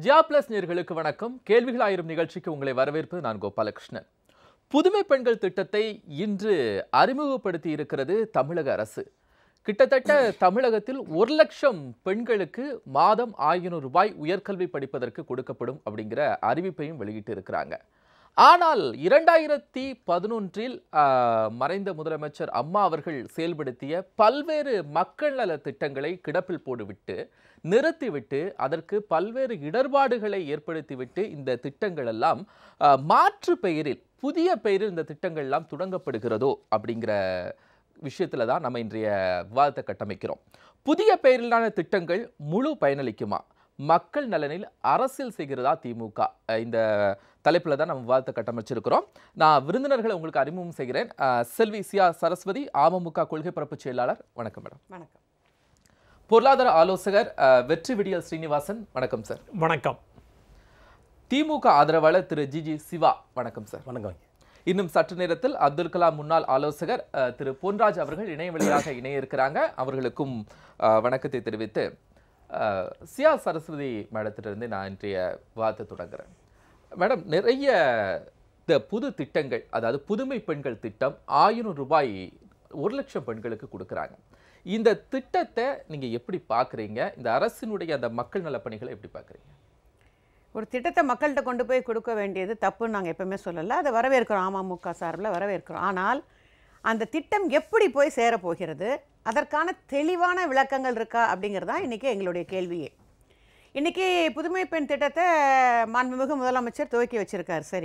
ஜியா plus நேர்களுக்கு வணக்கம் கேள்விகள் ஆயிரம் நிகழ்ச்சிக்கு உங்களை வரவேற்பது நான் கோபாலகிருஷ்ணன் புதுமை பெண்கள் திட்டத்தை இன்று அறிமுகப்படுத்தி இருக்கிறது தமிழக அரசு கிட்டத்தட்ட தமிழகத்தில் ஒரு லட்சம் பெண்களுக்கு மாதம் ஆயிரம் ரூபாய் உயர்கல்வி படிப்பதற்கு கொடுக்கப்படும் அப்படிங்கிற அறிவிப்பையும் வெளியிட்டு இருக்கிறாங்க ஆனால் இரண்டாயிரத்தி பதினொன்றில் மறைந்த முதலமைச்சர் அம்மா அவர்கள் செயல்படுத்திய பல்வேறு மக்கள் நல திட்டங்களை கிடப்பில் போட்டுவிட்டு நிறுத்திவிட்டு அதற்கு பல்வேறு இடர்பாடுகளை ஏற்படுத்திவிட்டு இந்த திட்டங்கள் எல்லாம் ஆஹ், மாற்று பெயரில் புதிய பெயரில் இந்த திட்டங்கள் எல்லாம் தொடங்கப்படுகிறதோ அப்படிங்கிற விஷயத்துல தான் நம்ம இன்றைய விவாதத்தை கட்டமைக்கிறோம் புதிய பெயரிலான திட்டங்கள் முழு பயனளிக்குமா மக்கள் நலனில் அரசியல் செய்கிறதா திமுக அஹ் இந்த தலைப்பில் தான் நம்ம விவாதத்தை கட்டமைச்சிருக்கிறோம் நான் விருந்தினர்களை உங்களுக்கு அறிமுகம் செய்கிறேன் அஹ் செல்வி சியா சரஸ்வதி அமமுக கொள்கை பரப்பு செயலாளர் வணக்கம் மேடம் வணக்கம் பொருளாதார ஆலோசகர் அஹ், வெற்றி விடியல் ஸ்ரீனிவாசன் வணக்கம் சார் வணக்கம் திமுக ஆதரவாளர் திரு ஜிஜி சிவா வணக்கம் சார் வணக்கம் இன்னும் சற்று நேரத்தில் அப்துல் கலாம் முன்னாள் ஆலோசகர் அஹ், திரு பொன்ராஜ் அவர்கள் இணைய வழியாக இணைய இருக்கிறாங்க அவர்களுக்கும் அஹ், வணக்கத்தை தெரிவித்து அஹ், சியா சரஸ்வதி மேடத்திலிருந்து நான் இன்றைய விவாதத்தை தொடங்குறேன் மேடம் நிறைய இந்த புது திட்டங்கள் அதாவது புதுமை பெண்கள் திட்டம் ஆயிரம் ரூபாய் ஒரு லட்சம் பெண்களுக்கு கொடுக்குறாங்க இந்த திட்டத்தை நீங்க எப்படி பார்க்குறீங்க இந்த அரசினுடைய அந்த மக்கள் நலப் பணிகளை எப்படி பார்க்குறீங்க ஒரு திட்டத்தை மக்கள்கிட்ட கொண்டு போய் கொடுக்க வேண்டியது தப்புன்னு நாங்கள் எப்பவுமே சொல்லலை அதை வரவேற்கிறோம் அமமுக சார்பில் வரவேற்கிறோம் ஆனால் அந்த திட்டம் எப்படி போய் சேரப்போகிறது அதற்கான தெளிவான விளக்கங்கள் இருக்கா அப்படிங்கிறது தான் இன்றைக்கி எங்களுடைய கேள்வியே இன்றைக்கி புதுமை பெண் திட்டத்தை மாண்புமிகு முதலமைச்சர் துவக்கி வச்சிருக்கார் சரி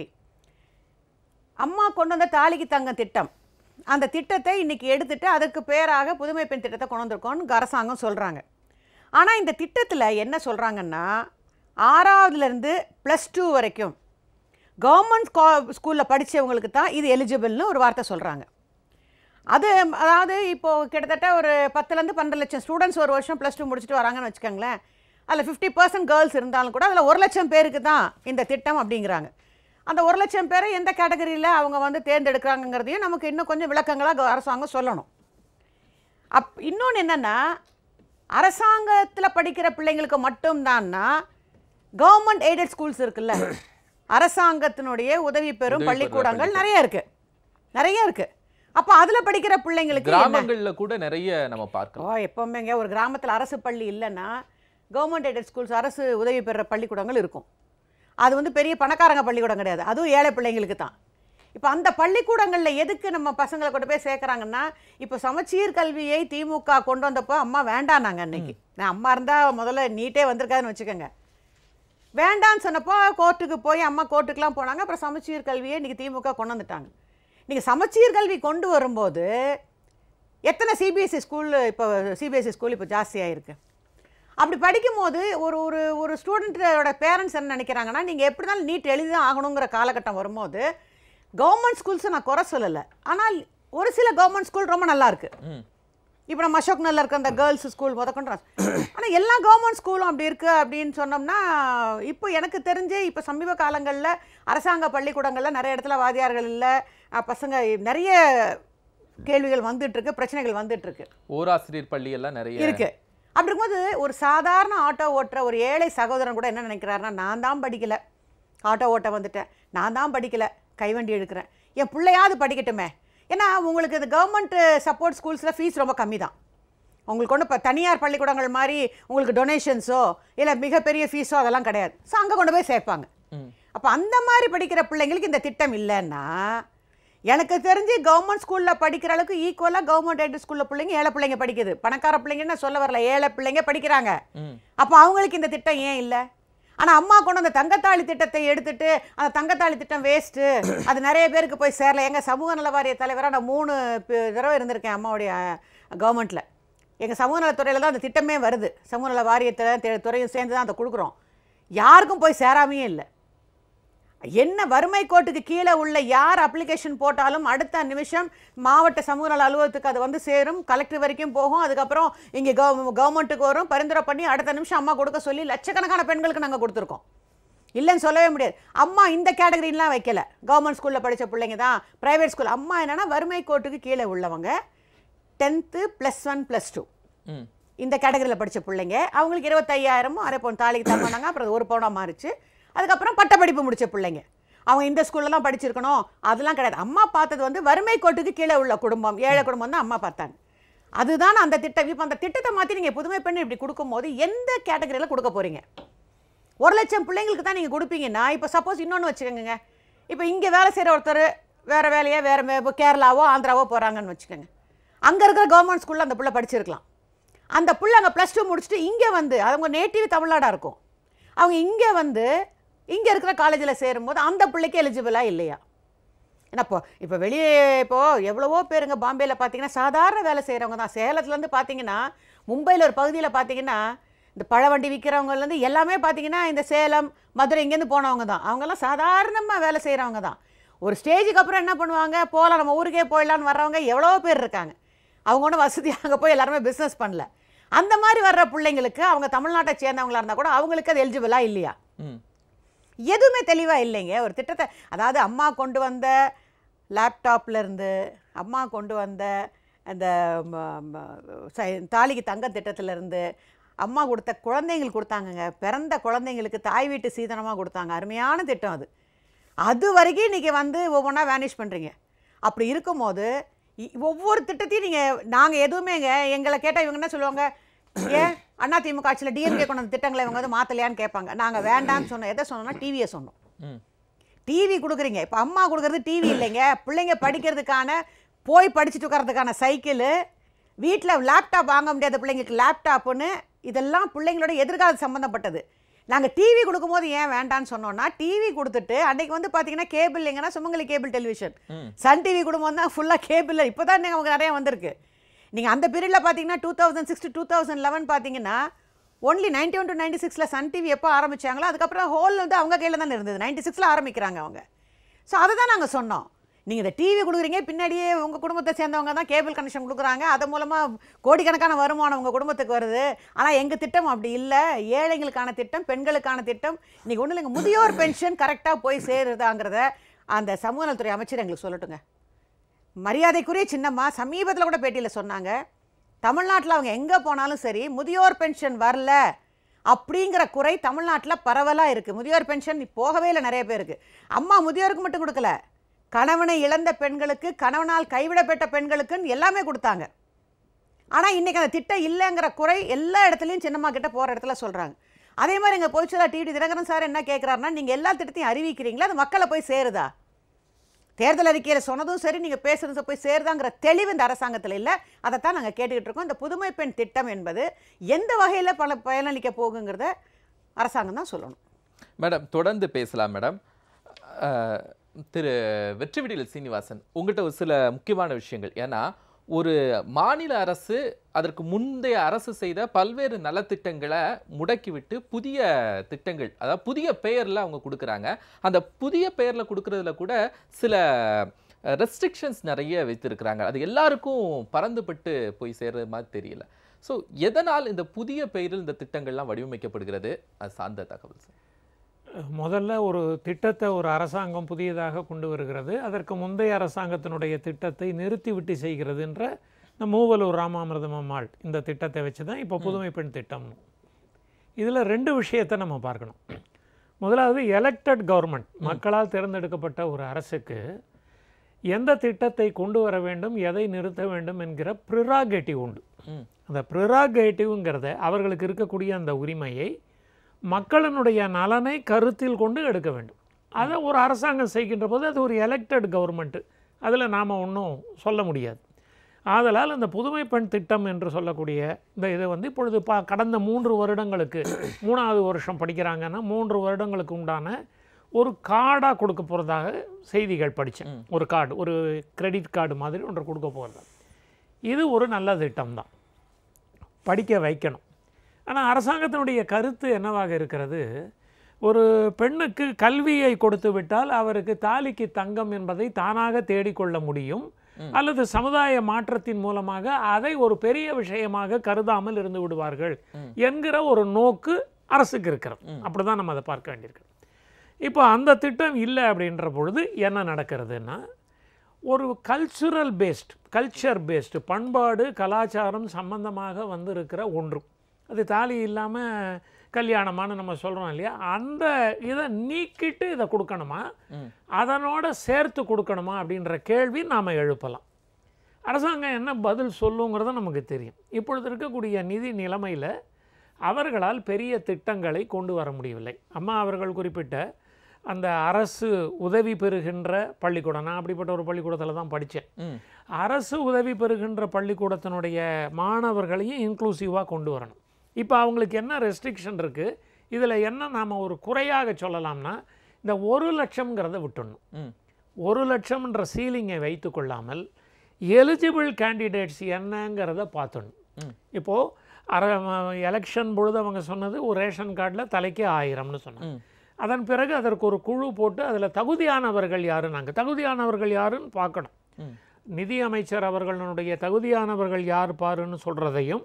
அம்மா கொண்டு வந்த தாலிக்கு தங்கம் திட்டம் அந்த திட்டத்தை இன்றைக்கி எடுத்துட்டு அதுக்கு பேராக புதுமை பெண் திட்டத்தை கொண்டு வந்திருக்கோன்னு அரசாங்கம் சொல்கிறாங்க ஆனால் இந்த திட்டத்தில் என்ன சொல்கிறாங்கன்னா ஆறாவதுலேருந்து ப்ளஸ் டூ வரைக்கும் கவர்மெண்ட் கா ஸ்கூலில் படித்தவங்களுக்கு தான் இது எலிஜிபிள்னு ஒரு வார்த்தை சொல்கிறாங்க அது அதாவது இப்போது கிட்டத்தட்ட ஒரு பத்துலேருந்து பன்னெண்டு லட்சம் ஸ்டூடெண்ட்ஸ் ஒரு வருஷம் ப்ளஸ் டூ முடிச்சுட்டு வராங்கன்னு வச்சுக்கோங்களேன் அதில் ஃபிஃப்டி பர்சன்ட் கேர்ள்ஸ் இருந்தாலும் கூட அதில் ஒரு லட்சம் பேருக்கு தான் இந்த திட்டம் அப்படிங்கிறாங்க அந்த ஒரு லட்சம் பேரை எந்த கேட்டகரியில் அவங்க வந்து தேர்ந்தெடுக்கிறாங்கங்கிறதையும் நமக்கு இன்னும் கொஞ்சம் விளக்கங்களாக அரசாங்கம் சொல்லணும் அப் இன்னொன்று என்னென்னா அரசாங்கத்தில் படிக்கிற பிள்ளைங்களுக்கு மட்டும்தான்னா கவர்மெண்ட் எய்டட் ஸ்கூல்ஸ் இருக்குல்ல அரசாங்கத்தினுடைய உதவி பெறும் உதவி பெறும் பள்ளிக்கூடங்கள் நிறைய இருக்கு நிறைய இருக்கு அப்போ அதில் படிக்கிற பிள்ளைங்களுக்கு என்ன கிராமங்கள்ல கூட நிறைய நம்ம பார்க்கலாம் ஓ எப்போவுமேங்க ஒரு கிராமத்தில் அரசு பள்ளி இல்லைன்னா கவர்மெண்ட் எய்டட் ஸ்கூல்ஸ் அரசு உதவி பெறுற பள்ளிக்கூடங்கள் இருக்கும் அது வந்து பெரிய பணக்காரங்க பள்ளிக்கூடம் கிடையாது அதுவும் ஏழை பிள்ளைங்களுக்கு தான் இப்போ அந்த பள்ளிக்கூடங்களில் எதுக்கு நம்ம பசங்களை கொண்டு போய் சேர்க்குறாங்கன்னா இப்போ சமச்சீர் கல்வியை திமுக கொண்டு வந்தப்போ அம்மா வேண்டானாங்க அன்னைக்கு நான் அம்மா இருந்தால் முதல்ல நீட்டே வந்திருக்காதுன்னு வச்சுக்கோங்க வேண்டான்னு சொன்னப்போ கோர்ட்டுக்கு போய் அம்மா கோர்ட்டுக்கெலாம் போனாங்க அப்புறம் சமச்சீர் கல்வியை இன்றைக்கி திமுக கொண்டு வந்துட்டாங்க நீங்கள் சமச்சீர் கல்வி கொண்டு வரும்போது எத்தனை சிபிஎஸ்சி ஸ்கூல் இப்போ சிபிஎஸ்சி ஸ்கூல் இப்போ ஜாஸ்தியாக இருக்கு அப்படி படிக்கும்போது ஒரு ஒரு ஒரு ஸ்டூடெண்ட்டோட பேரண்ட்ஸ் என்ன நினைக்கிறாங்கன்னா நீங்கள் எப்படி இருந்தாலும் நீட் எழுதி தான் ஆகணுங்கிற காலகட்டம் வரும்போது கவர்மெண்ட் ஸ்கூல்ஸை நான் குறை சொல்லலை ஆனால் ஒரு சில கவர்மெண்ட் ஸ்கூல் ரொம்ப நல்லா இருக்கு ம். இப்போ நம்ம அசோக் நகர்ல இருக்க அந்த கேர்ள்ஸ் ஸ்கூல் முதற்கொண்டு ஆனால் எல்லா கவர்மெண்ட் ஸ்கூலும் அப்படி இருக்கு அப்படின்னு சொன்னோம்னா இப்போ எனக்கு தெரிஞ்சு இப்போ சமீப காலங்களில் அரசாங்க பள்ளிக்கூடங்களில் நிறைய இடத்துல வாதியார்கள் இல்லை அஹ், பசங்க நிறைய கேள்விகள் வந்துட்டு இருக்கு பிரச்சனைகள் வந்துட்டு இருக்கு ஓராசிரியர் பள்ளி எல்லாம் நிறைய இருக்கு அப்படி இருக்கும்போது ஒரு சாதாரண ஆட்டோ ஓட்டுற ஒரு ஏழை சகோதரன் கூட என்ன நினைக்கிறாருன்னா நான் தான் படிக்கல ஆட்டோ ஓட்ட வந்துட்டேன் நான் தான் படிக்கல கைவண்டி எடுக்கிறேன் என் பிள்ளையாவது படிக்கட்டுமே ஏன்னா உங்களுக்கு இந்த கவர்மெண்ட் சப்போர்ட் ஸ்கூல்ஸில் ஃபீஸ் ரொம்ப கம்மி தான் உங்களுக்கு ஒன்று இப்போ தனியார் பள்ளிக்கூடங்கள் மாதிரி உங்களுக்கு டொனேஷன்ஸோ இல்லை மிகப்பெரிய ஃபீஸோ அதெல்லாம் கிடையாது ஸோ அங்கே கொண்டு போய் சேர்ப்பாங்க ம். அப்போ அந்த மாதிரி படிக்கிற பிள்ளைங்களுக்கு இந்த திட்டம் இல்லைன்னா எனக்கு தெரிஞ்சு கவர்மெண்ட் ஸ்கூலில் படிக்கிற அளவுக்கு ஈக்குவலாக கவர்மெண்ட் எய்டட் ஸ்கூலில் பிள்ளைங்க ஏழை பிள்ளைங்க படிக்குது பணக்கார பிள்ளைங்கன்னு நான் சொல்ல வரல ஏழை பிள்ளைங்க படிக்கிறாங்க ம். அப்போ அவங்களுக்கு இந்த திட்டம் ஏன் இல்லை ஆனால் அம்மா கொண்டு அந்த தங்கத்தாளி திட்டத்தை எடுத்துட்டு அந்த தங்கத்தாளி திட்டம் வேஸ்ட்டு அது நிறைய பேருக்கு போய் சேரல எங்கள் சமூக நல வாரிய தலைவராக நான் மூணு ப- தடவை இருந்திருக்கேன் அம்மாவுடைய கவர்மெண்ட்டில் எங்கள் சமூக நலத்துறையில் தான் அந்த திட்டமே வருது சமூக நல வாரியத்தில் தெ- துறையும் சேர்ந்து தான் அதை கொடுக்குறோம் யாருக்கும் போய் சேராமையே இல்லை என்ன வறுமை கோட்டுக்கு கீழே உள்ள யார் அப்ளிகேஷன் போட்டாலும் அடுத்த நிமிஷம் மாவட்ட சமூக நல அலுவலகத்துக்கு அது வந்து சேரும் கலெக்டர் வரைக்கும் போகும் அதுக்கப்புறம் இங்கே கவ கவர்மெண்ட்டுக்கு வரும் பரிந்துரை பண்ணி அடுத்த நிமிஷம் அம்மா கொடுக்க சொல்லி லட்சக்கணக்கான பெண்களுக்கு நாங்கள் கொடுத்துருக்கோம் இல்லைன்னு சொல்லவே முடியாது அம்மா இந்த கேட்டகரிலாம் வைக்கல கவர்மெண்ட் ஸ்கூலில் படித்த பிள்ளைங்க தான் ப்ரைவேட் ஸ்கூல் அம்மா என்னன்னா வறுமை கோட்டுக்கு கீழே உள்ளவங்க tenth plus one plus two ம் இந்த கேட்டகரியில் படித்த பிள்ளைங்க அவங்களுக்கு இருபத்தையாயிரமும் அரை பவுன் தாலிக்கு தான் பண்ணாங்க அப்புறம் அது ஒரு பவுனாக மாறிச்சு அதுக்கப்புறம் பட்டப்படிப்பு முடிச்ச பிள்ளைங்க அவங்க இந்த ஸ்கூல்ல தான் படிச்சிருக்கணும் அதெல்லாம் கிடையாது அம்மா பார்த்தது வந்து வறுமை கோட்டுக்கு கீழே உள்ள குடும்பம் ஏழை குடும்பம் தான் அம்மா பார்த்தாங்க அதுதான் அந்த திட்டம் இப்போ அந்த திட்டத்தை மாற்றி நீங்கள் புதுமை பெண் இப்படி கொடுக்கும்போது எந்த கேட்டகரியில் கொடுக்க போகிறீங்க ஒரு லட்சம் பிள்ளைங்களுக்கு தான் நீங்கள் கொடுப்பீங்கன்னா இப்போ சப்போஸ் இன்னொன்று வச்சுக்கோங்க இப்போ இங்கே வேலை செய்கிற ஒருத்தர் வேறு வேலையாக வேறு இப்போ கேரளாவோ ஆந்திராவோ போகிறாங்கன்னு வச்சுக்கோங்க அங்கே இருக்கிற கவர்மெண்ட் ஸ்கூலில் அந்த பிள்ளை படிச்சிருக்கலாம் அந்த பிள்ளை அங்கே ப்ளஸ் டூ முடிச்சுட்டு இங்கே வந்து அவங்க நேட்டிவ் தமிழ்நாடாக இருக்கும் அவங்க இங்கே வந்து இங்கே இருக்கிற காலேஜில் சேரும்போது அந்த பிள்ளைக்கு எலிஜிபிளாக இல்லையா ஏன்னா இப்போ இப்போ வெளியே இப்போது எவ்வளவோ பேருங்க பாம்பேயில் பார்த்தீங்கன்னா சாதாரண வேலை செய்கிறவங்க தான் சேலத்துலேருந்து பார்த்தீங்கன்னா மும்பையில் ஒரு பகுதியில் பார்த்தீங்கன்னா இந்த பழவண்டி விற்கிறவங்கலேருந்து எல்லாமே பார்த்தீங்கன்னா இந்த சேலம் மதுரை இங்கேருந்து போனவங்க தான் அவங்கெல்லாம் சாதாரணமாக வேலை செய்கிறவங்க தான் ஒரு ஸ்டேஜுக்கு அப்புறம் என்ன பண்ணுவாங்க போகலாம் நம்ம ஊருக்கே போயிடலான்னு வர்றவங்க எவ்வளோ பேர் இருக்காங்க அவங்க ஒன்றும் வசதி அங்கே போய் எல்லாருமே பிஸ்னஸ் பண்ணல அந்த மாதிரி வர்ற பிள்ளைங்களுக்கு அவங்க தமிழ்நாட்டை சேர்ந்தவங்களா இருந்தால் கூட அவங்களுக்கு அது எலிஜிபிளாக இல்லையா ம் எதுவுமே தெளிவாக இல்லைங்க ஒரு திட்டத்தை அதாவது அம்மா கொண்டு வந்த லேப்டாப்ல இருந்து அம்மா கொண்டு வந்த அந்த ம, ம, ச- தாலிக்கு தங்க திட்டத்துல இருந்து அம்மா கொடுத்த குழந்தைங்களுக்கு கொடுத்தாங்கங்க பிறந்த குழந்தைங்களுக்கு தாய் வீட்டு சீதனமாக கொடுத்தாங்க அருமையான திட்டம் அது அது வரைக்கும் இன்றைக்கி வந்து ஒவ்வொன்றா வேனிஷ் பண்ணுறீங்க அப்படி இருக்கும்போது இ- ஒவ்வொரு திட்டத்தையும் நீங்கள் நாங்கள் எதுவுமேங்க எங்களை கேட்டால் இவங்க என்ன சொல்லுவாங்க ஏன் அண்ணா திமுக ஆட்சியில் டிஎம்கே கொண்டு வந்த திட்டங்களை இவங்க வந்து மாற்றலையான்னு கேட்பாங்க நாங்கள் வேண்டாம்னு சொன்னோம் எதை சொன்னோம்னா டிவியை சொன்னோம் ம் டிவி கொடுக்குறீங்க இப்போ அம்மா கொடுக்குறது டிவி இல்லைங்க பிள்ளைங்க படிக்கிறதுக்கான போய் படிச்சுட்டு உட்காரதுக்கான சைக்கிளு வீட்டில் லேப்டாப் வாங்க முடியாத பிள்ளைங்களுக்கு லேப்டாப்புன்னு இதெல்லாம் பிள்ளைங்களோட எதிர்காலம் சம்மந்தப்பட்டது நாங்கள் டிவி கொடுக்கும்போது ஏன் வேண்டான்னு சொன்னோம்னா டிவி கொடுத்துட்டு அன்னைக்கு வந்து பார்த்தீங்கன்னா கேபிள் இல்லைங்கன்னா சுமங்கலி கேபிள் டெலிவிஷன் ம் சன் டிவி குடும்பம் தான் ஃபுல்லாக கேபிள் இப்போ தான் நமக்கு நிறைய வந்திருக்கு நீங்கள் அந்த பீரியடில் பார்த்தீங்கன்னா two thousand six two thousand eleven பார்த்தீங்கன்னா only ninety one to ninety சிக்ஸில் சன் டிவி எப்போ ஆரம்பிச்சாங்களோ அதுக்கப்புறம் ஹோல் வந்து அவங்க கையில் தானே இருந்தது நைன்டி சிக்ஸில் ஆரம்பிக்கிறாங்க அவங்க ஸோ அதை தான் நாங்கள் சொன்னோம் நீங்கள் இந்த டிவி கொடுக்குறீங்க பின்னாடியே உங்கள் குடும்பத்தை சேர்ந்தவங்க தான் கேபிள் கனெக்ஷன் கொடுக்குறாங்க அது மூலமாக கோடிக்கணக்கான வருமானம் உங்கள் குடும்பத்துக்கு வருது ஆனால் எங்கள் திட்டம் அப்படி இல்லை ஏழைங்களுக்கான திட்டம் பெண்களுக்கான திட்டம் இன்றைக்கி ஒன்றும் இல்லைங்க முதியோர் பென்ஷன் கரெக்டாக போய் சேருதாங்கிறத அந்த சமூக நலத்துறை அமைச்சர் எங்களுக்கு சொல்லட்டுங்க மரியாதைக்குரிய சின்னம்மா சமீபத்தில் கூட பேட்டியில் சொன்னாங்க தமிழ்நாட்டில் அவங்க எங்கே போனாலும் சரி முதியோர் பென்ஷன் வரல அப்படிங்கிற குறை தமிழ்நாட்டில் பரவலாக இருக்குது முதியோர் பென்ஷன் போகவே இல்லை நிறைய பேருக்கு அம்மா முதியோருக்கு மட்டும் கொடுக்கல கணவனை இழந்த பெண்களுக்கு கணவனால் கைவிடப்பட்ட பெண்களுக்குன்னு எல்லாமே கொடுத்தாங்க ஆனால் இன்றைக்கி அந்த திட்டம் இல்லைங்கிற குறை எல்லா இடத்துலையும் சின்னம்மா கிட்ட போகிற இடத்துல சொல்கிறாங்க அதே மாதிரி எங்கள் பொதுச்சலா டிடி தினகரன் சார் என்ன கேட்குறாருன்னா நீங்கள் எல்லா திட்டத்தையும் அறிவிக்கிறீங்களா அது மக்களை போய் சேருதா தேர்தல் அறிக்கையில் சொன்னதும் சரி நீங்கள் பேசுறது போய் சேருதாங்கிற தெளிவு இந்த அரசாங்கத்தில் இல்லை அதைத்தான் நாங்கள் கேட்டுக்கிட்டு இருக்கோம் இந்த புதுமை பெண் திட்டம் என்பது எந்த வகையில் பல பயனளிக்க போகுங்கிறத அரசாங்கம் தான் சொல்லணும் மேடம் தொடர்ந்து பேசலாம் மேடம் அஹ், திரு வெற்றிவிடியல் சீனிவாசன் உங்கள்கிட்ட ஒரு சில முக்கியமான விஷயங்கள் ஏன்னா ஒரு மாநில அரசு அதற்கு முந்தைய அரசு செய்த பல்வேறு நலத்திட்டங்களை முடக்கிவிட்டு புதிய திட்டங்கள் அதாவது புதிய பெயரில் அவங்க கொடுக்குறாங்க அந்த புதிய பெயரில் கொடுக்கறதுல கூட சில ரெஸ்ட்ரிக்ஷன்ஸ் நிறைய வைத்திருக்கிறாங்க அது எல்லாருக்கும் பறந்துபட்டு போய் சேர்றது மாதிரி தெரியல ஸோ எதனால் இந்த புதிய பெயரில் இந்த திட்டங்கள்லாம் வடிவமைக்கப்படுகிறது அது சார்ந்த தகவல் சார் முதல்ல ஒரு திட்டத்தை ஒரு அரசாங்கம் புதியதாக கொண்டு வருகிறது அதற்கு முந்தைய அரசாங்கத்தினுடைய திட்டத்தை நிறுத்திவிட்டு செய்கிறதுன்ற இந்த மூவலூர் ராமாமிர்தம் அம்மாள் இந்த திட்டத்தை வச்சு தான் இப்போ புதுமை பெண் திட்டம் இதில் ரெண்டு விஷயத்தை நம்ம பார்க்கணும் முதலாவது எலெக்டட் கவர்மெண்ட் மக்களால் தேர்ந்தெடுக்கப்பட்ட ஒரு அரசுக்கு எந்த திட்டத்தை கொண்டு வர வேண்டும் எதை நிறுத்த வேண்டும் என்கிற ப்ரிராகேட்டிவ் உண்டு ம் அந்த ப்ரிராகேட்டிவ்ங்கிறத அவர்களுக்கு இருக்கக்கூடிய அந்த உரிமையை மக்களினுடைய நலனை கருத்தில் கொண்டு எடுக்க வேண்டும் அதை ஒரு அரசாங்கம் செய்கின்ற போது அது ஒரு எலெக்டட் கவர்மெண்ட்டு அதில் நாம் ஒன்றும் சொல்ல முடியாது ஆதலால் இந்த புதுமை பெண் திட்டம் என்று சொல்லக்கூடிய இந்த இதை வந்து இப்பொழுது பா கடந்த மூன்று வருடங்களுக்கு மூணாவது வருஷம் படிக்கிறாங்கன்னா மூன்று வருடங்களுக்கு உண்டான ஒரு கார்டாக கொடுக்க போகிறதாக செய்திகள் படித்தேன் ஒரு கார்டு ஒரு கிரெடிட் கார்டு மாதிரி ஒன்று கொடுக்க போகிறதா இது ஒரு நல்ல திட்டம் தான் படிக்க வைக்கணும் ஆனால் அரசாங்கத்தினுடைய கருத்து என்னவாக இருக்கிறது ஒரு பெண்ணுக்கு கல்வியை கொடுத்து விட்டால் அவருக்கு தாலிக்கு தங்கம் என்பதை தானாக தேடிக்கொள்ள முடியும் அல்லது சமுதாய மாற்றத்தின் மூலமாக அதை ஒரு பெரிய விஷயமாக கருதாமல் இருந்து விடுவார்கள் என்கிற ஒரு நோக்கு அரசுக்கு இருக்கிறது அப்படிதான் நம்ம அதை பார்க்க வேண்டியிருக்கு இப்போ அந்த திட்டம் இல்லை அப்படின்ற பொழுது என்ன நடக்கிறதுன்னா ஒரு கல்ச்சுரல் பேஸ்ட் கல்ச்சர் பேஸ்டு பண்பாடு கலாச்சாரம் சம்பந்தமாக வந்து இருக்கிற ஒன்று அது தாலி இல்லாமல் கல்யாணமான்னு நம்ம சொல்கிறோம் இல்லையா அந்த இதை நீக்கிட்டு இதை கொடுக்கணுமா ம். அதனோட சேர்த்து கொடுக்கணுமா அப்படின்ற கேள்வி நாம் எழுப்பலாம் அரசாங்கம் என்ன பதில் சொல்லுங்கிறது நமக்கு தெரியும் இப்பொழுது இருக்கக்கூடிய நிதி நிலைமையில் அவர்களால் பெரிய திட்டங்களை கொண்டு வர முடியவில்லை அம்மா அவர்கள் குறிப்பிட்ட அந்த அரசு உதவி பெறுகின்ற பள்ளிக்கூடம் நான் அப்படிப்பட்ட ஒரு பள்ளிக்கூடத்தில் தான் படித்தேன் ம் அரசு உதவி பெறுகின்ற பள்ளிக்கூடத்தினுடைய மாணவர்களையும் இன்க்ளூசிவாக கொண்டு வரணும் இப்போ அவங்களுக்கு என்ன ரெஸ்ட்ரிக்ஷன் இருக்குது இதில் என்ன நாம் ஒரு குறையாக சொல்லலாம்னா இந்த ஒரு லட்சம்ங்கிறத விட்டுடணும் ம் ஒரு லட்சம்ன்ற சீலிங்கை வைத்து கொள்ளாமல் எலிஜிபிள் கேண்டிடேட்ஸ் என்னங்கிறத பார்த்துடணும் ம். இப்போது அர எலெக்ஷன் பொழுது அவங்க சொன்னது ஒரு ரேஷன் கார்டில் தலைக்கு ஆயிரம்னு சொன்னாங்க ம் அதன் பிறகு அதற்கு ஒரு குழு போட்டு அதில் தகுதியானவர்கள் யாரு நாங்கள் தகுதியானவர்கள் யாருன்னு பார்க்கணும் ம் நிதி அமைச்சர் அவர்களுடைய தகுதியானவர்கள் யார் பாருன்னு சொல்கிறதையும்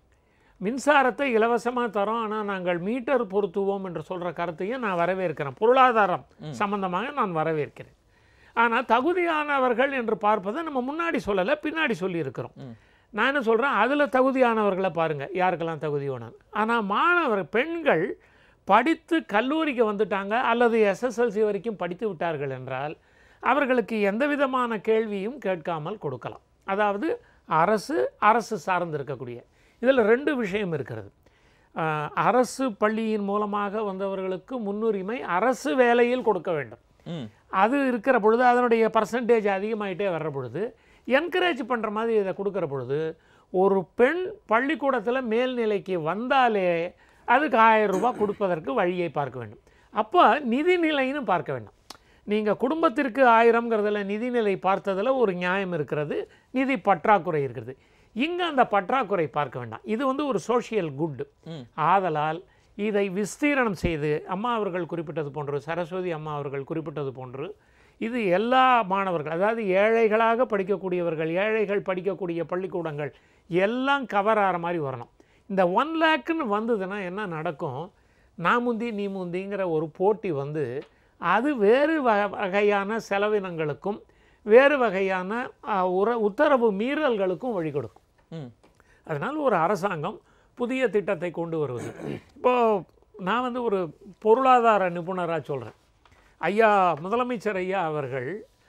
மின்சாரத்தை இலவசமாக தரோம் ஆனால் நாங்கள் மீட்டர் பொருத்துவோம் என்று சொல்கிற கருத்தையும் நான் வரவேற்கிறேன் பொருளாதாரம் சம்பந்தமாக நான் வரவேற்கிறேன் ஆனால் தகுதியானவர்கள் என்று பார்ப்பதை நம்ம முன்னாடி சொல்லலை பின்னாடி சொல்லியிருக்கிறோம் ம். நான் என்ன சொல்கிறேன் அதில் தகுதியானவர்களை பாருங்கள் யாருக்கெல்லாம் தகுதி வேணும் ஆனால் மாணவர் பெண்கள் படித்து கல்லூரிக்கு வந்துட்டாங்க அல்லது எஸ்எஸ்எல்சி வரைக்கும் படித்து விட்டார்கள் என்றால் அவர்களுக்கு எந்த விதமான கேள்வியும் கேட்காமல் கொடுக்கலாம் அதாவது அரசு அரசு சார்ந்து இருக்கக்கூடிய இதில் ரெண்டு விஷயம் இருக்கிறது ஆஹ், அரசு பள்ளியின் மூலமாக வந்தவர்களுக்கு முன்னுரிமை அரசு வேலையில் கொடுக்க வேண்டும் ம் அது இருக்கிற பொழுது அதனுடைய பர்சன்டேஜ் அதிகமாயிட்டே வர்ற பொழுது என்கரேஜ் பண்ணுற மாதிரி இதை கொடுக்குற பொழுது ஒரு பெண் பள்ளிக்கூடத்தில் மேல்நிலைக்கு வந்தாலே அதுக்கு ஆயிரம் ரூபாய் கொடுப்பதற்கு வழியை பார்க்க வேண்டும் அப்போ நிதிநிலைன்னு பார்க்க வேண்டும் நீங்கள் குடும்பத்திற்கு ஆயிரம்ங்கிறதுல நிதிநிலை பார்த்ததில் ஒரு நியாயம் இருக்கிறது நிதி பற்றாக்குறை இருக்கிறது இங்கே அந்த பற்றாக்குறை பார்க்க வேண்டாம் இது வந்து ஒரு சோஷியல் குட் ம் ஆதலால் இதை விஸ்தீரணம் செய்து அம்மா அவர்கள் குறிப்பிட்டது போன்று சரஸ்வதி அம்மா அவர்கள் குறிப்பிட்டது போன்று இது எல்லா மாணவர்கள் அதாவது ஏழைகளாக படிக்கக்கூடியவர்கள் ஏழைகள் படிக்கக்கூடிய பள்ளிக்கூடங்கள் எல்லாம் கவர் ஆகிற மாதிரி வரணும் இந்த ஒன் லேக்குன்னு வந்ததுன்னா என்ன நடக்கும் நான் முந்தி நீ முந்திங்கிற ஒரு போட்டி வந்து அது வேறு வ- வகையான செலவினங்களுக்கும் வேறு வகையான ஆ, உர உத்தரவு மீறல்களுக்கும் வழி கொடுக்கும் ம் அதனால் ஒரு அரசாங்கம் புதிய திட்டத்தை கொண்டு வருவது இப்போது நான் வந்து ஒரு பொருளாதார நிபுணராக சொல்கிறேன் ஐயா முதலமைச்சர் ஐயா அவர்கள்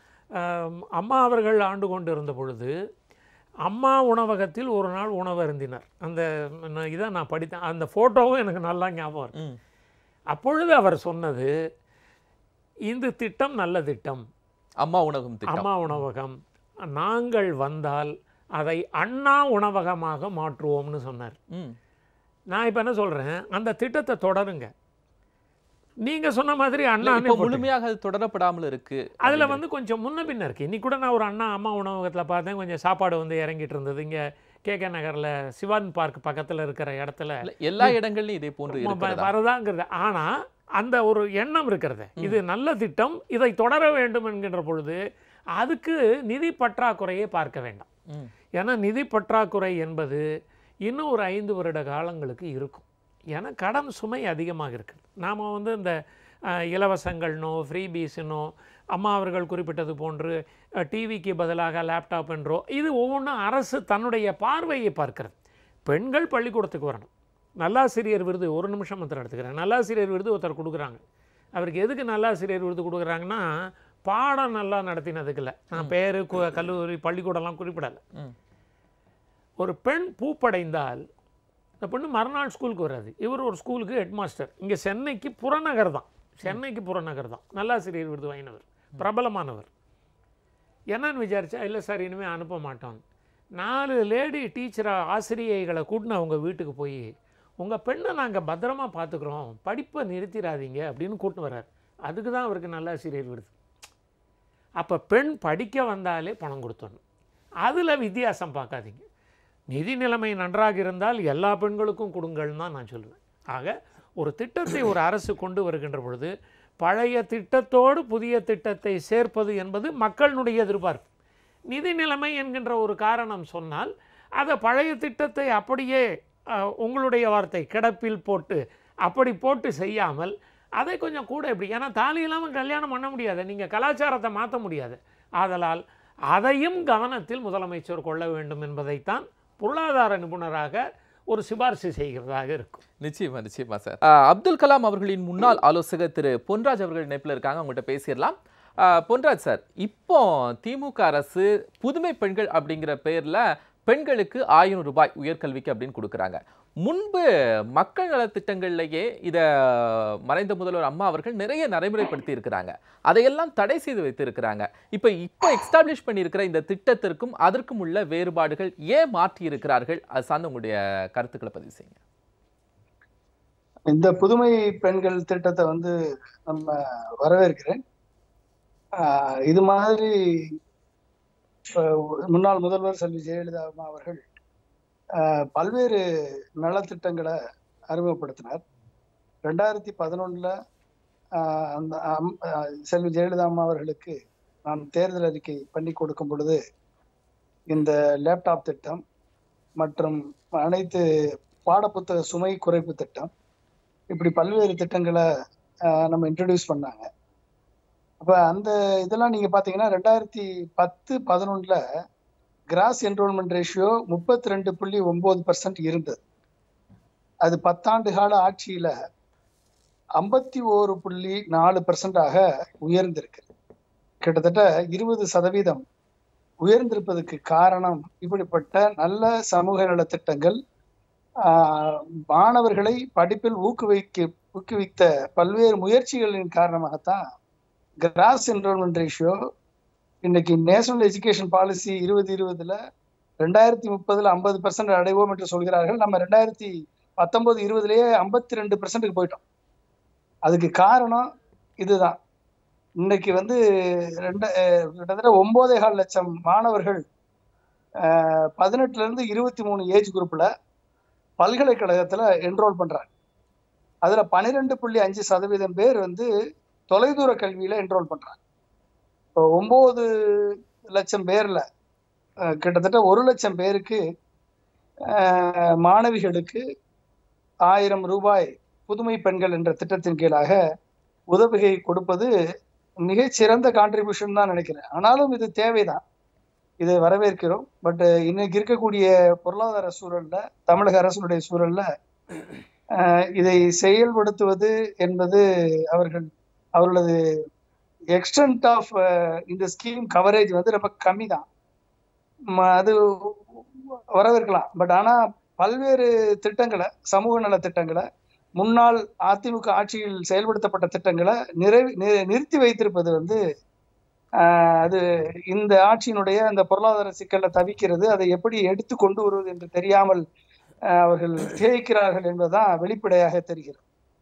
ஆம், அம்மா அவர்கள் ஆண்டு கொண்டு இருந்த பொழுது அம்மா உணவகத்தில் ஒரு நாள் உணவு அருந்தினர் அந்த நான் இதை நான் படித்தேன் அந்த ஃபோட்டோவும் எனக்கு நல்லா ஞாபகம் இருக்கு ம் அப்பொழுது அவர் சொன்னது இந்த திட்டம் நல்ல திட்டம் அம்மா உணவகம் திட்டம் அம்மா உணவகம் நாங்கள் வந்தால் அதை அண்ணா உணவகமாக மாற்றுவோம்னு சொன்னார் ம் நான் இப்போ என்ன சொல்கிறேன் அந்த திட்டத்தை தொடருங்க நீங்கள் சொன்ன மாதிரி இல்ல, அண்ணா இப்போ முழுமையாக அது தொடரப்படாமல் இருக்கு அதில் வந்து கொஞ்சம் முன்ன பின்ன இருக்குது இன்னைக்கு கூட நான் ஒரு அண்ணா அம்மா உணவகத்தில் பார்த்தேன் கொஞ்சம் சாப்பாடு வந்து இறங்கிட்டு இருந்தது இங்கே கேகே நகரில் சிவான் பார்க் பக்கத்தில் இருக்கிற இடத்துல இல்ல, எல்லா இடங்கள்லயும் இதே போன்று ம- இருக்கிறதா வரதாங்கிறது ஆனால் அந்த ஒரு எண்ணம் இருக்கிறது இது நல்ல திட்டம் இதை தொடர வேண்டும் என்கின்ற பொழுது அதுக்கு நிதி பற்றாக்குறையை பார்க்க வேண்டாம் ம் ஏன்னா நிதி பற்றாக்குறை என்பது இன்னும் ஒரு ஐந்து வருட காலங்களுக்கு இருக்கும் ஏன்னா கடன் சுமை அதிகமாக இருக்குது நாம் வந்து இந்த அஹ், இலவசங்கள்னோ ஃப்ரீபீஸ்னோ அம்மா அவர்கள் குறிப்பிட்டது போன்று டிவிக்கு பதிலாக லேப்டாப் என்றோ இது ஒவ்வொன்றும் அரசு தன்னுடைய பார்வையை பார்க்கிறது பெண்கள் பள்ளிக்கூடத்துக்கு வரணும் நல்லாசிரியர் விருது ஒரு நிமிஷம் மாத்திரம் எடுத்துக்கிறேன் நல்லாசிரியர் விருது ஒருத்தர் கொடுக்குறாங்க அவருக்கு எதுக்கு நல்லாசிரியர் விருது கொடுக்குறாங்கன்னா பாடம் நல்லா நடத்தினதுக்கு இல்லை நான் பேர் கல்லூரி பள்ளிக்கூடம்லாம் குறிப்பிடலை ம் ஒரு பெண் பூப்படைந்தால் இந்த பொண்ணு மறுநாள் ஸ்கூலுக்கு வராது இவர் ஒரு ஸ்கூலுக்கு ஹெட் மாஸ்டர் இங்கே சென்னைக்கு புறநகர் தான் சென்னைக்கு புறநகர் தான் நல்லாசிரியர் விருது வாங்கினவர் பிரபலமானவர் என்னன்னு விசாரிச்சா இல்லை சார் இனிமேல் அனுப்ப மாட்டோம் நாலு லேடி டீச்சராக ஆசிரியைகளை கூட்டின்னு அவங்க வீட்டுக்கு போய் உங்கள் பெண்ணை நாங்கள் பத்திரமா பார்த்துக்குறோம் படிப்பை நிறுத்திடாதீங்க அப்படின்னு கூட்டின்னு வர்றார் அதுக்கு தான் அவருக்கு நல்லாசிரியர் விருது அப்போ பெண் படிக்க வந்தாலே பணம் கொடுத்துடணும் அதில் வித்தியாசம் பார்க்காதீங்க நிதி நிலைமை நன்றாக இருந்தால் எல்லா பெண்களுக்கும் கொடுங்கள்னு தான் நான் சொல்லுவேன் ஆக ஒரு திட்டத்தை ஒரு அரசு கொண்டு வருகின்ற பொழுது பழைய திட்டத்தோடு புதிய திட்டத்தை சேர்ப்பது என்பது மக்களுடைய எதிர்பார்ப்பு நிதி நிலைமை என்கின்ற ஒரு காரணம் சொன்னால் அதை பழைய திட்டத்தை அப்படியே அஹ், உங்களுடைய வார்த்தை கிடப்பில் போட்டு அப்படி போட்டு செய்யாமல் அதை கொஞ்சம் கூட எப்படி ஏன்னா தாலி இல்லாமல் கல்யாணம் பண்ண முடியாது நீங்கள் கலாச்சாரத்தை மாற்ற முடியாது ஆதலால் அதையும் கவனத்தில் முதலமைச்சர் கொள்ள வேண்டும் என்பதைத்தான் பொருளாதார நிபுணராக ஒரு சிபாரிசு செய்கிறதாக இருக்கும் நிச்சயமா நிச்சயமா சார் அஹ், அப்துல் கலாம் அவர்களின் முன்னாள் ஆலோசகர் திரு பொன்ராஜ் அவர்கள் இணைப்பில் இருக்காங்க அவங்கள்ட்ட பேசிடலாம் அஹ், பொன்ராஜ் சார் இப்போ திமுக அரசு புதுமை பெண்கள் அப்படிங்கிற பெயர்ல பெண்களுக்கு ஆயிரம் ரூபாய் உயர்கல்விக்கு அப்படின்னு கொடுக்குறாங்க முன்பு மக்கள் நலத்திட்டங்கள்லயே இத மறைந்த முதல்வர் அம்மா அவர்கள் நிறைய நடைமுறைப்படுத்தி இருக்கிறாங்க அதையெல்லாம் தடை செய்து வைத்திருக்கிறாங்க இப்போ இப்போ எக்ஸ்டாப்ளிஷ் பண்ணியிருக்கிற இந்த திட்டத்திற்கும் அதற்கும் உள்ள வேறுபாடுகள் ஏன் மாற்றி இருக்கிறார்கள் அது சார்ந்த உங்களுடைய கருத்துக்களை பதிவு செய்யுங்க இந்த புதுமை பெண்கள் திட்டத்தை வந்து நம்ம வரவேற்கிறேன் ஆஹ் இது மாதிரி அஹ், முன்னாள் முதல்வர் செல்வி ஜெயலலிதா அம்மா அவர்கள் ஆஹ், பல்வேறு நலத்திட்டங்களை அறிமுகப்படுத்தினார் ரெண்டாயிரத்தி பதினொன்னுல அந்த அம்- ஆஹ், செல்வி ஜெயலலிதா அம்மா அவர்களுக்கு நான் தேர்தல் அறிக்கை பண்ணி கொடுக்கும் பொழுது இந்த லேப்டாப் திட்டம் மற்றும் அனைத்து பாடப்புத்தக சுமை குறைப்பு திட்டம் இப்படி பல்வேறு திட்டங்களை ஆஹ், நம்ம இன்ட்ரடியூஸ் பண்ணாங்க அப்ப அந்த இதெல்லாம் நீங்க பாத்தீங்கன்னா ரெண்டாயிரத்தி பத்து பதினொன்னுல கிராஸ் என்ரோல்மெண்ட் ரேஷியோ முப்பத்தி ரெண்டு புள்ளி ஒன்பது பர்சன்ட் இருந்தது அது பத்தாண்டு கால ஆட்சியில ஐம்பத்தி ஓரு புள்ளி நாலு பர்சன்டாக உயர்ந்திருக்கு கிட்டத்தட்ட இருபது சதவீதம் உயர்ந்திருப்பதற்கு காரணம் இப்படிப்பட்ட நல்ல சமூக நல திட்டங்கள் ஆஹ், மாணவர்களை படிப்பில் ஊக்குவிக்க ஊக்குவித்த பல்வேறு முயற்சிகளின் காரணமாகத்தான் கிராஸ் என்ரோல்மெண்ட் ரேஷியோ இன்னைக்கு நேஷனல் எஜுகேஷன் பாலிசி இருபது இருபதுல ரெண்டாயிரத்தி முப்பதுல ஐம்பது பர்சன்ட் அடைவோம் என்று சொல்கிறார்கள் நம்ம ரெண்டாயிரத்தி பத்தொன்பது இருபதுலயே ஐம்பத்தி ரெண்டு பர்சன்ட்டுக்கு போயிட்டோம் அதுக்கு காரணம் இதுதான் இன்னைக்கு வந்து ரெண்டு அஹ், கிட்டத்தட்ட ஒன்பதே கால் லட்சம் மாணவர்கள் அஹ், பதினெட்டுல இருந்து இருபத்தி மூணு ஏஜ் குரூப்ல பல்கலைக்கழகத்துல என்ரோல் பண்றாங்க அதுல பன்னிரெண்டு புள்ளி அஞ்சு சதவீதம் பேர் வந்து தொலைதூர கல்வியில என்ரோல் பண்றாங்க இப்போ ஒன்பது லட்சம் பேர்ல அஹ், கிட்டத்தட்ட ஒரு லட்சம் பேருக்கு அஹ், மாணவிகளுக்கு ஆயிரம் ரூபாய் புதுமை பெண்கள் என்ற திட்டத்தின் கீழாக உதவிகை கொடுப்பது மிகச்சிறந்த கான்ட்ரிபியூஷன் தான் நினைக்கிறேன் ஆனாலும் இது தேவைதான் இதை வரவேற்கிறோம் பட் இன்னைக்கு இருக்கக்கூடிய பொருளாதார சூழல்ல தமிழக அரசுடைய சூழல்ல அஹ், இதை செயல்படுத்துவது என்பது அவர்கள் அவர்களது எக்ஸ்டென்ட் ஆஃப் இந்த ஸ்கீம் கவரேஜ் வந்து ரொம்ப கம்மி தான் அது வரவேற்கலாம் பட் ஆனா பல்வேறு திட்டங்களை சமூக நல திட்டங்களை முன்னாள் அதிமுக ஆட்சியில் செயல்படுத்தப்பட்ட திட்டங்களை நிறைவு நி- நிறுத்தி வைத்திருப்பது வந்து ஆஹ், அது இந்த ஆட்சியினுடைய அந்த பொருளாதார சிக்கல்ல தவிக்கிறது அதை எப்படி எடுத்து கொண்டு வருவது என்று தெரியாமல் ஆஹ், அவர்கள் திகைக்கிறார்கள் என்பதுதான் வெளிப்படையாக தெரிகிறது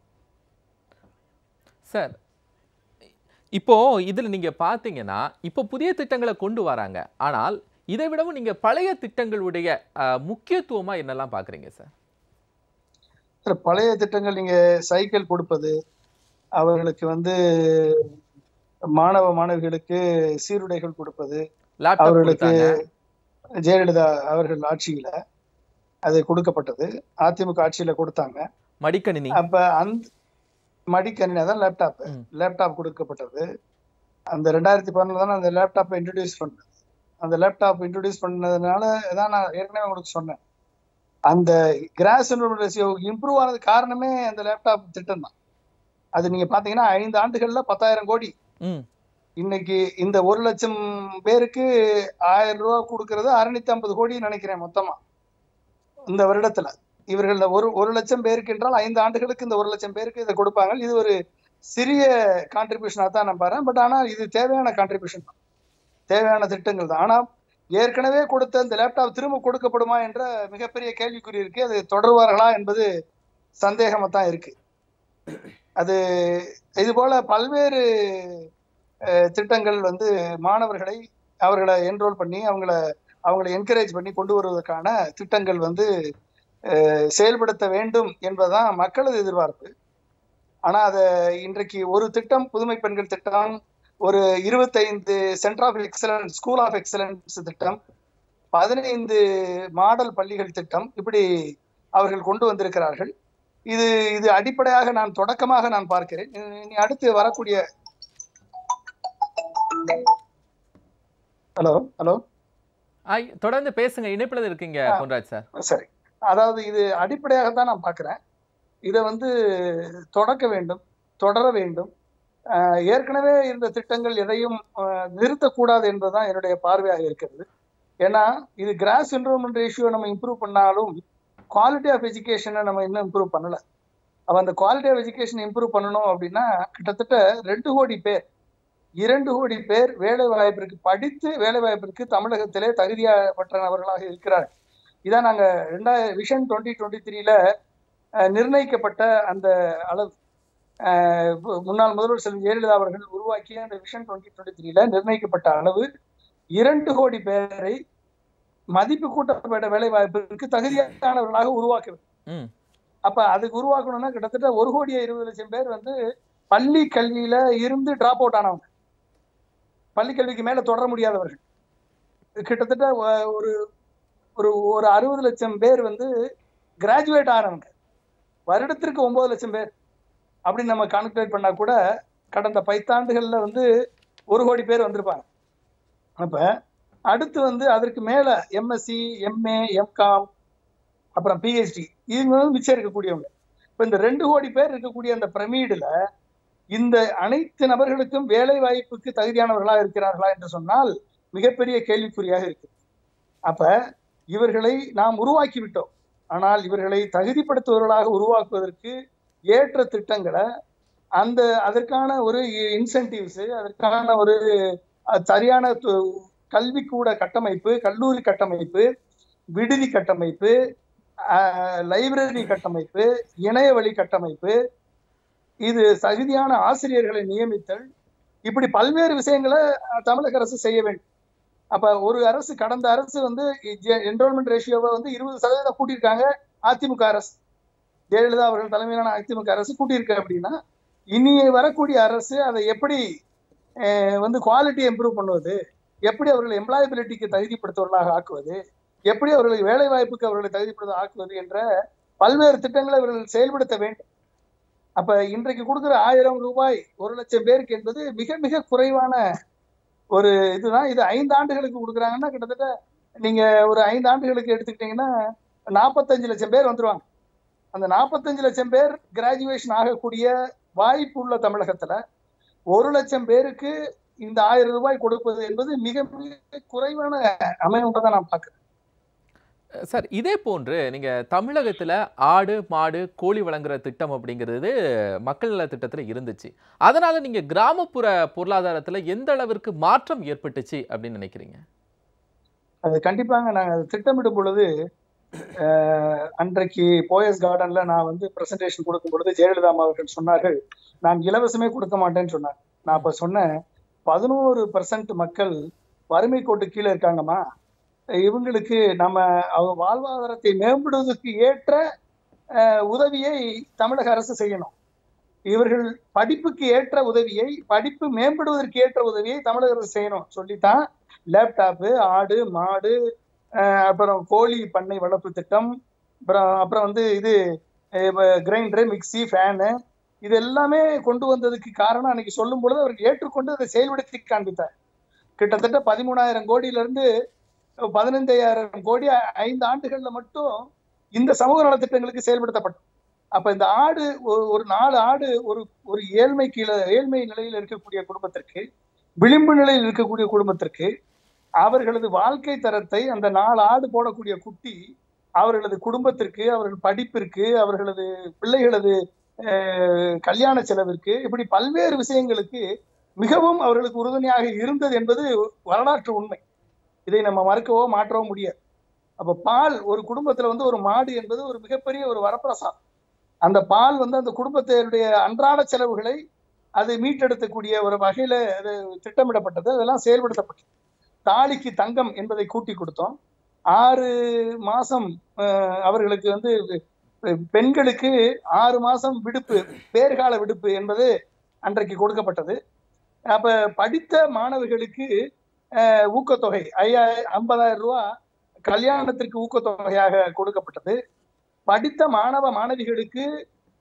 சார் இப்போ இதுல நீங்க பாத்தீங்கன்னா இப்போ புதிய திட்டங்களை கொண்டு வராங்க ஆனால் இதை விடவும் நீங்க பழைய திட்டங்களுடைய அஹ், முக்கியத்துவமா என்னெல்லாம் பாக்குறீங்க சார் சார், பழைய திட்டங்கள் நீங்க சைக்கிள் கொடுப்பது அவர்களுக்கு வந்து மாணவ மாணவிகளுக்கு சீருடைகள் கொடுப்பது லேப்டாப் அவர்களுக்கு கொடுத்தாங்க ஜெயலலிதா அவர்கள் ஆட்சியில அது கொடுக்கப்பட்டது அதிமுக ஆட்சியில கொடுத்தாங்க மடிக்கணினி அப்ப அந்த மடிக்கணினி தான் லேப்டாப் ம். லேப்டாப் கொடுக்கப்பட்டது அந்த ரெண்டாயிரத்தி பதினொன்று தானே அந்த லேப்டாப்பை இன்ட்ரடியூஸ் பண்ணது அந்த லேப்டாப் இன்ட்ரடியூஸ் பண்ணதுனால தான் நான் ஏற்கனவே உங்களுக்கு சொன்னேன் அந்த கிராஸ் ரேஷியோ இம்ப்ரூவ் ஆனது காரணமே அந்த லேப்டாப் திட்டம் தான் அது நீங்க பாத்தீங்கன்னா ஐந்து ஆண்டுகள்ல பத்தாயிரம் கோடி ம் இன்னைக்கு இந்த ஒரு லட்சம் பேருக்கு ஆயிரம் ரூபாய் கொடுக்கறது அறுநூத்தி ஐம்பது கோடி நினைக்கிறேன் மொத்தமா இந்த வருடத்துல இவர்கள் இந்த ஒரு ஒரு லட்சம் பேருக்கு என்றால் ஐந்து ஆண்டுகளுக்கு இந்த ஒரு லட்சம் பேருக்கு இதை கொடுப்பாங்க இது ஒரு சிறிய கான்ட்ரிபியூஷனா தான் நான் பாறேன் பட் ஆனா இது தேவையான கான்ட்ரிபியூஷன் தான் தேவையான திட்டங்கள் தான் ஆனா ஏற்கனவே கொடுத்த இந்த லேப்டாப் திரும்ப கொடுக்கப்படுமா என்ற மிகப்பெரிய கேள்விக்குறி இருக்கு அது தொடர்வார்களா என்பது சந்தேகமா தான் இருக்கு அது இது போல பல்வேறு அஹ், திட்டங்கள் வந்து மாணவர்களை அவர்களை என்ரோல் பண்ணி அவங்கள அவங்களை என்கரேஜ் பண்ணி கொண்டு வருவதற்கான திட்டங்கள் வந்து அஹ், செயல்படுத்த வேண்டும் என்பதுதான் மக்களது எதிர்பார்ப்பு ஆனா அதை இன்றைக்கு ஒரு திட்டம் புதுமை பெண்கள் திட்டம் ஒரு இருபத்தைந்து centre of excellence school of excellence திட்டம் பதினைந்து மாடல் பள்ளிகள் திட்டம் இப்படி அவர்கள் கொண்டு வந்திருக்கிறார்கள் இது இது அடிப்படையாக நான் தொடக்கமாக நான் பார்க்கிறேன் இனி அடுத்து வரக்கூடிய ஹலோ ஹலோ ஆ, தொடர்ந்து பேசுங்க இணைப்புல இருக்கீங்க ஆ. பொன்ராஜ் சார் சரி அதாவது இது அடிப்படையாக தான் நான் பார்க்கிறேன் இதை வந்து தொடக்க வேண்டும் தொடர வேண்டும் ஆஹ் ஏற்கனவே இருந்த திட்டங்கள் எதையும் ஆஹ் நிறுத்தக்கூடாது என்பதுதான் என்னுடைய பார்வையாக இருக்கிறது ஏன்னா இது கிராஸ் என்ரோல்மெண்ட் ரேஷியோ நம்ம இம்ப்ரூவ் பண்ணாலும் குவாலிட்டி ஆஃப் எஜுகேஷனை நம்ம இன்னும் இம்ப்ரூவ் பண்ணல அப்ப அந்த குவாலிட்டி ஆஃப் எஜுகேஷன் இம்ப்ரூவ் பண்ணணும் அப்படின்னா கிட்டத்தட்ட ரெண்டு கோடி பேர் இரண்டு கோடி பேர் வேலை வாய்ப்பிற்கு படித்து வேலை வாய்ப்பிற்கு தமிழகத்திலே தகுதியாகப்பட்ட நபர்களாக இருக்கிறார்கள் இதான் நாங்க ரெண்டாயிரம் விஷன் டுவெண்ட்டி டுவெண்ட்டி த்ரீல நிர்ணயிக்கப்பட்ட அந்த அளவு அஹ் மு- முன்னாள் முதல்வர் செல்வி ஜெயலலிதா அவர்கள் உருவாக்கிய அந்த விஷன் டுவெண்ட்டி டுவெண்ட்டி த்ரீல நிர்ணயிக்கப்பட்ட அளவு இரண்டு கோடி பேரை மதிப்பு கூட்டப்பட்ட வேலை வாய்ப்பிற்கு தகுதியானவர்களாக உருவாக்க வேண்டும். ம் அப்ப அதுக்கு உருவாக்கணும்னா கிட்டத்தட்ட ஒரு கோடியே இருபது லட்சம் பேர் வந்து பள்ளி கல்வியில இருந்து டிராப் அவுட் ஆனவங்க பள்ளி கல்விக்கு மேல தொடர முடியாதவர்கள் கிட்டத்தட்ட ஒ- ஒரு ஒரு ஒரு அறுபது லட்சம் பேர் வந்து கிராஜுவேட் ஆனவங்க வருடத்திற்கு ஒன்பது லட்சம் பேர் அப்படின்னு நம்ம கால்குலேட் பண்ணா கூட கடந்த பைத்தாண்டுகள்ல வந்து ஒரு கோடி பேர் வந்திருப்பாங்க அப்ப அடுத்து வந்து அதற்கு மேல எம்எஸ்சி எம்ஏ எம்காம் அப்புறம் பிஹெச்டி இவங்க வந்து மிச்சம் இருக்கக்கூடியவங்க இப்ப இந்த ரெண்டு கோடி பேர் இருக்கக்கூடிய அந்த பிரமீடுல இந்த அனைத்து நபர்களுக்கும் வேலை வாய்ப்புக்கு தகுதியானவர்களா இருக்கிறார்களா என்று சொன்னால் மிகப்பெரிய கேள்விக்குறியாக இருக்கு அப்ப இவர்களை நாம் உருவாக்கி விட்டோம் ஆனால் இவர்களை தகுதிப்படுத்துபவர்களாக உருவாக்குவதற்கு ஏற்ற திட்டங்களை அந்த அதற்கான ஒரு இன்சென்டிவ்ஸ் அதற்கான ஒரு அஹ், சரியான து- கல்விக்கூட கட்டமைப்பு கல்லூரி கட்டமைப்பு விடுதி கட்டமைப்பு லைப்ரரி கட்டமைப்பு இணையவழி கட்டமைப்பு இது தகுதியான ஆசிரியர்களை நியமித்தல் இப்படி பல்வேறு விஷயங்களை அஹ், தமிழக அரசு செய்ய வேண்டும் அப்ப ஒரு அரசு கடந்த அரசு வந்து என்ரோல்மெண்ட் ரேஷியோவை வந்து இருபது சதவீதம் கூட்டியிருக்காங்க அதிமுக அரசு ஜெயலலிதா அவர்கள் தலைமையிலான அதிமுக அரசு கூட்டியிருக்கு அப்படின்னா இனி வரக்கூடிய அரசு அதை எப்படி அஹ், வந்து குவாலிட்டி இம்ப்ரூவ் பண்ணுவது எப்படி அவர்களை எம்ப்ளாயபிலிட்டிக்கு தகுதிப்படுத்துவர்களாக ஆக்குவது எப்படி அவர்களுக்கு வேலை வாய்ப்புக்கு அவர்களை தகுதிப்படுத்த ஆக்குவது என்ற பல்வேறு திட்டங்களை இவர்கள் செயல்படுத்த வேண்டும் அப்ப இன்றைக்கு கொடுக்கிற ஆயிரம் ரூபாய் ஒரு லட்சம் பேருக்கு என்பது மிக மிக குறைவான ஒரு இதுதான் இது ஐந்து ஆண்டுகளுக்கு கொடுக்குறாங்கன்னா கிட்டத்தட்ட நீங்க ஒரு ஐந்து ஆண்டுகளுக்கு எடுத்துக்கிட்டீங்கன்னா நாற்பத்தஞ்சு லட்சம் பேர் வந்துருவாங்க அந்த நாற்பத்தஞ்சு லட்சம் பேர் கிராஜுவேஷன் ஆகக்கூடிய வாய்ப்பு உள்ள தமிழகத்துல ஒரு லட்சம் பேருக்கு இந்த ஆயிரம் ரூபாய் கொடுப்பது என்பது மிக மிக குறைவான அமைப்பை தான் நான் பார்க்கிறேன் சார் இதே போன்று நீங்க தமிழகத்துல ஆடு மாடு கோழி வழங்குற திட்டம் அப்படிங்கிறது மக்கள் நல திட்டத்துல இருந்துச்சு அதனால நீங்க கிராமப்புற பொருளாதாரத்துல எந்த அளவிற்கு மாற்றம் ஏற்பட்டுச்சு அப்படின்னு நினைக்கிறீங்க அது கண்டிப்பாங்க நாங்க அது திட்டமிடும் பொழுது அஹ், அன்றைக்கு போயஸ் கார்டன்ல நான் வந்து பிரசன்டேஷன் கொடுக்கும் பொழுது ஜெயலலிதா அம்மா அவர்கள் சொன்னார்கள் நான் இலவசமே கொடுக்க மாட்டேன்னு சொன்னார் நான் அப்ப சொன்னேன் பதினோரு பர்சன்ட் மக்கள் வறுமை கோட்டு கீழே இருக்காங்கம்மா இவங்களுக்கு நம்ம அவங்க வாழ்வாதாரத்தை மேம்படுவதற்கு ஏற்ற அஹ், உதவியை தமிழக அரசு செய்யணும் இவர்கள் படிப்புக்கு ஏற்ற உதவியை படிப்பு மேம்படுவதற்கு ஏற்ற உதவியை தமிழக அரசு செய்யணும் சொல்லித்தான் லேப்டாப்பு ஆடு மாடு அஹ் அப்புறம் கோழி பண்ணை வளர்ப்பு திட்டம் அப்புறம் அப்புறம் வந்து இது கிரைண்டரு மிக்சி ஃபேனு இது எல்லாமே கொண்டு வந்ததுக்கு காரணம் அன்னைக்கு சொல்லும் பொழுது அவர்கள் ஏற்றுக்கொண்டு அதை செயல்படுத்தி காண்பித்தார் கிட்டத்தட்ட பதிமூணாயிரம் கோடியில இருந்து பதினைந்தாயிரம் கோடி ஐந்து ஆண்டுகள்ல மட்டும் இந்த சமூக நலத்திட்டங்களுக்கு செயல்படுத்தப்பட்டது அப்ப இந்த ஆடு ஒ- ஒரு நாலு ஆடு ஒரு ஒரு ஏழ்மை கீழே ஏழ்மை நிலையில் இருக்கக்கூடிய குடும்பத்திற்கு விளிம்பு நிலையில் இருக்கக்கூடிய குடும்பத்திற்கு அவர்களது வாழ்க்கை தரத்தை அந்த நாலு ஆடு போடக்கூடிய குட்டி அவர்களது குடும்பத்திற்கு அவர்கள் படிப்பிற்கு அவர்களது பிள்ளைகளது அஹ், கல்யாண செலவிற்கு இப்படி பல்வேறு விஷயங்களுக்கு மிகவும் அவர்களுக்கு உறுதுணையாக இருந்தது என்பது வரலாற்று உண்மை இதை நம்ம மறுக்கவோ மாற்றவோ முடியாது அப்ப பால் ஒரு குடும்பத்துல வந்து ஒரு மாடு என்பது ஒரு மிகப்பெரிய ஒரு வரப்பிரசாதம் அந்த பால் வந்து அந்த குடும்பத்தினுடைய அன்றாட செலவுகளை அது மீட்டெடுக்கக்கூடிய ஒரு வகையில அது திட்டமிடப்பட்டது அதெல்லாம் செயல்படுத்தப்பட்டது தாலிக்கு தங்கம் என்பதை கூட்டி கொடுத்தோம் ஆறு மாசம் அஹ், அவர்களுக்கு வந்து அஹ், பெண்களுக்கு ஆறு மாசம் விடுப்பு பேர்கால விடுப்பு என்பது அன்றைக்கு கொடுக்கப்பட்டது அப்ப படித்த மாணவர்களுக்கு அஹ், ஊக்கத்தொகை ஐயா ஐம்பதாயிரம் ரூபாய் கல்யாணத்திற்கு ஊக்கத்தொகையாக கொடுக்கப்பட்டது படித்த மாணவ மாணவிகளுக்கு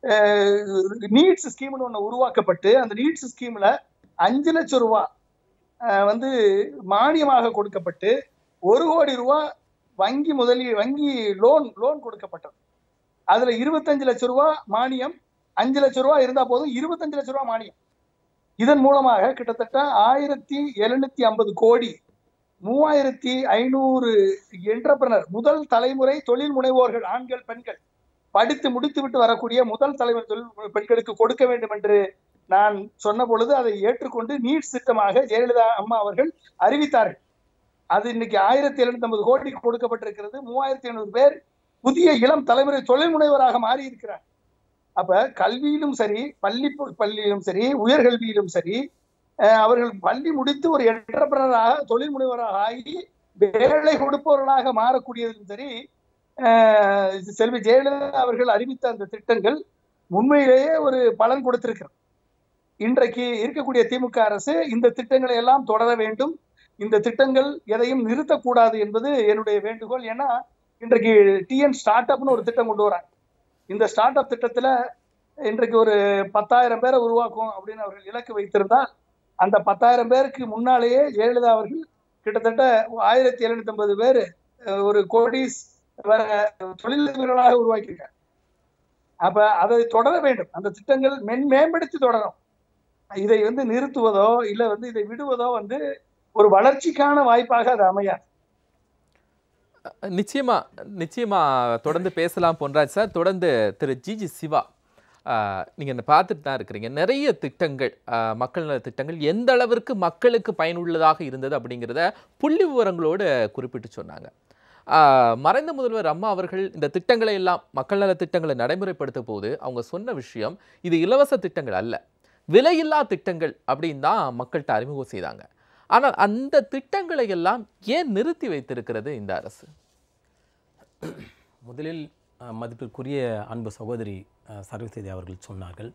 நீட்ஸ் ஸ்கீம்னு ஒண்ணு உருவாக்கப்பட்டு அந்த நீட்ஸ் ஸ்கீம்ல அஞ்சு லட்சம் ரூபாய் அஹ், வந்து மானியமாக கொடுக்கப்பட்டு ஒரு கோடி ரூபாய் வங்கி முதலீ வங்கி லோன் லோன் கொடுக்கப்பட்டது அதுல இருபத்தஞ்சு லட்சம் ரூபாய் மானியம் அஞ்சு லட்சம் ரூபாய் இருந்தா போதும் இருபத்தஞ்சு லட்சம் ரூபாய் மானியம் இதன் மூலமாக கிட்டத்தட்ட ஆயிரத்தி எழுநூத்தி ஐம்பது கோடி மூவாயிரத்தி ஐநூறு என்டர்பிரனர் முதல் தலைமுறை தொழில் முனைவோர்கள் ஆண்கள் பெண்கள் படித்து முடித்து விட்டு வரக்கூடிய முதல் தலைமுறை தொழில் பெண்களுக்கு கொடுக்க வேண்டும் என்று நான் சொன்ன பொழுது அதை ஏற்றுக்கொண்டு நீட்ஸ் திட்டமாக ஜெயலலிதா அம்மா அவர்கள் அறிவித்தார்கள் அது இன்னைக்கு ஆயிரத்தி எழுநூத்தி ஐம்பது கோடி கொடுக்கப்பட்டிருக்கிறது மூவாயிரத்தி ஐநூறு பேர் புதிய இளம் தலைமுறை தொழில் முனைவராக மாறி இருக்கிறார் அப்ப கல்வியிலும் சரி பள்ளி பள்ளியிலும் சரி உயர்கல்வியிலும் சரி அஹ் அவர்கள் பள்ளி முடித்து ஒரு என்டர்பிரனராக தொழில் முனைவராக ஆகி வேலை கொடுப்பவர்களாக மாறக்கூடியதிலும் சரி அஹ் செல்வி ஜெயலலிதா அவர்கள் அறிவித்த அந்த திட்டங்கள் உண்மையிலேயே ஒரு பலன் கொடுத்திருக்கிறது இன்றைக்கு இருக்கக்கூடிய திமுக அரசு இந்த திட்டங்களை எல்லாம் தொடர வேண்டும் இந்த திட்டங்கள் எதையும் நிறுத்தக்கூடாது என்பது என்னுடைய வேண்டுகோள் ஏன்னா இன்றைக்கு டிஎன் ஸ்டார்ட் அப்னு ஒரு திட்டம் கொண்டு வராங்க இந்த ஸ்டார்ட் அப் திட்டத்துல இன்றைக்கு ஒரு பத்தாயிரம் பேரை உருவாக்கும் அப்படின்னு அவர்கள் இலக்கு வைத்திருந்தால் அந்த பத்தாயிரம் பேருக்கு முன்னாலேயே ஜெயலலிதா அவர்கள் கிட்டத்தட்ட ஆயிரத்தி எழுநூத்தி ஐம்பது பேர் ஒரு கோடிஸ் வர தொழிலதிபர்களாக உருவாக்கியிருக்காங்க அப்ப அதை தொடர வேண்டும் அந்த திட்டங்கள் மென் மேம்படுத்தி தொடரும் இதை வந்து நிறுத்துவதோ இல்ல வந்து இதை விடுவதோ வந்து ஒரு வளர்ச்சிக்கான வாய்ப்பாக அது அமையாது நிச்சயமா நிச்சயமா தொடர்ந்து பேசலாம் பொன்ராஜ் சார் தொடர்ந்து திரு ஜிஜி சிவா ஆஹ், நீங்க இந்த பார்த்துட்டு தான் இருக்கிறீங்க நிறைய திட்டங்கள் ஆஹ், மக்கள் நல திட்டங்கள் எந்த அளவிற்கு மக்களுக்கு பயனுள்ளதாக இருந்தது அப்படிங்கிறத புள்ளி விவரங்களோடு குறிப்பிட்டு சொன்னாங்க ஆஹ், மறைந்த முதல்வர் அம்மா அவர்கள் இந்த திட்டங்களை எல்லாம் மக்கள் நல திட்டங்களை நடைமுறைப்படுத்த போது அவங்க சொன்ன விஷயம் இது இலவச திட்டங்கள் அல்ல விலையில்லா திட்டங்கள் அப்படின்னு தான் மக்கள்கிட்ட அறிமுகம் செய்தாங்க ஆனால் அந்த திட்டங்களை எல்லாம் ஏன் நிறுத்தி வைத்திருக்கிறது இந்த அரசு முதலில் அஹ், மதிப்பிற்குரிய அன்பு சகோதரி அஹ், சரஸ்வதி அவர்கள் சொன்னார்கள்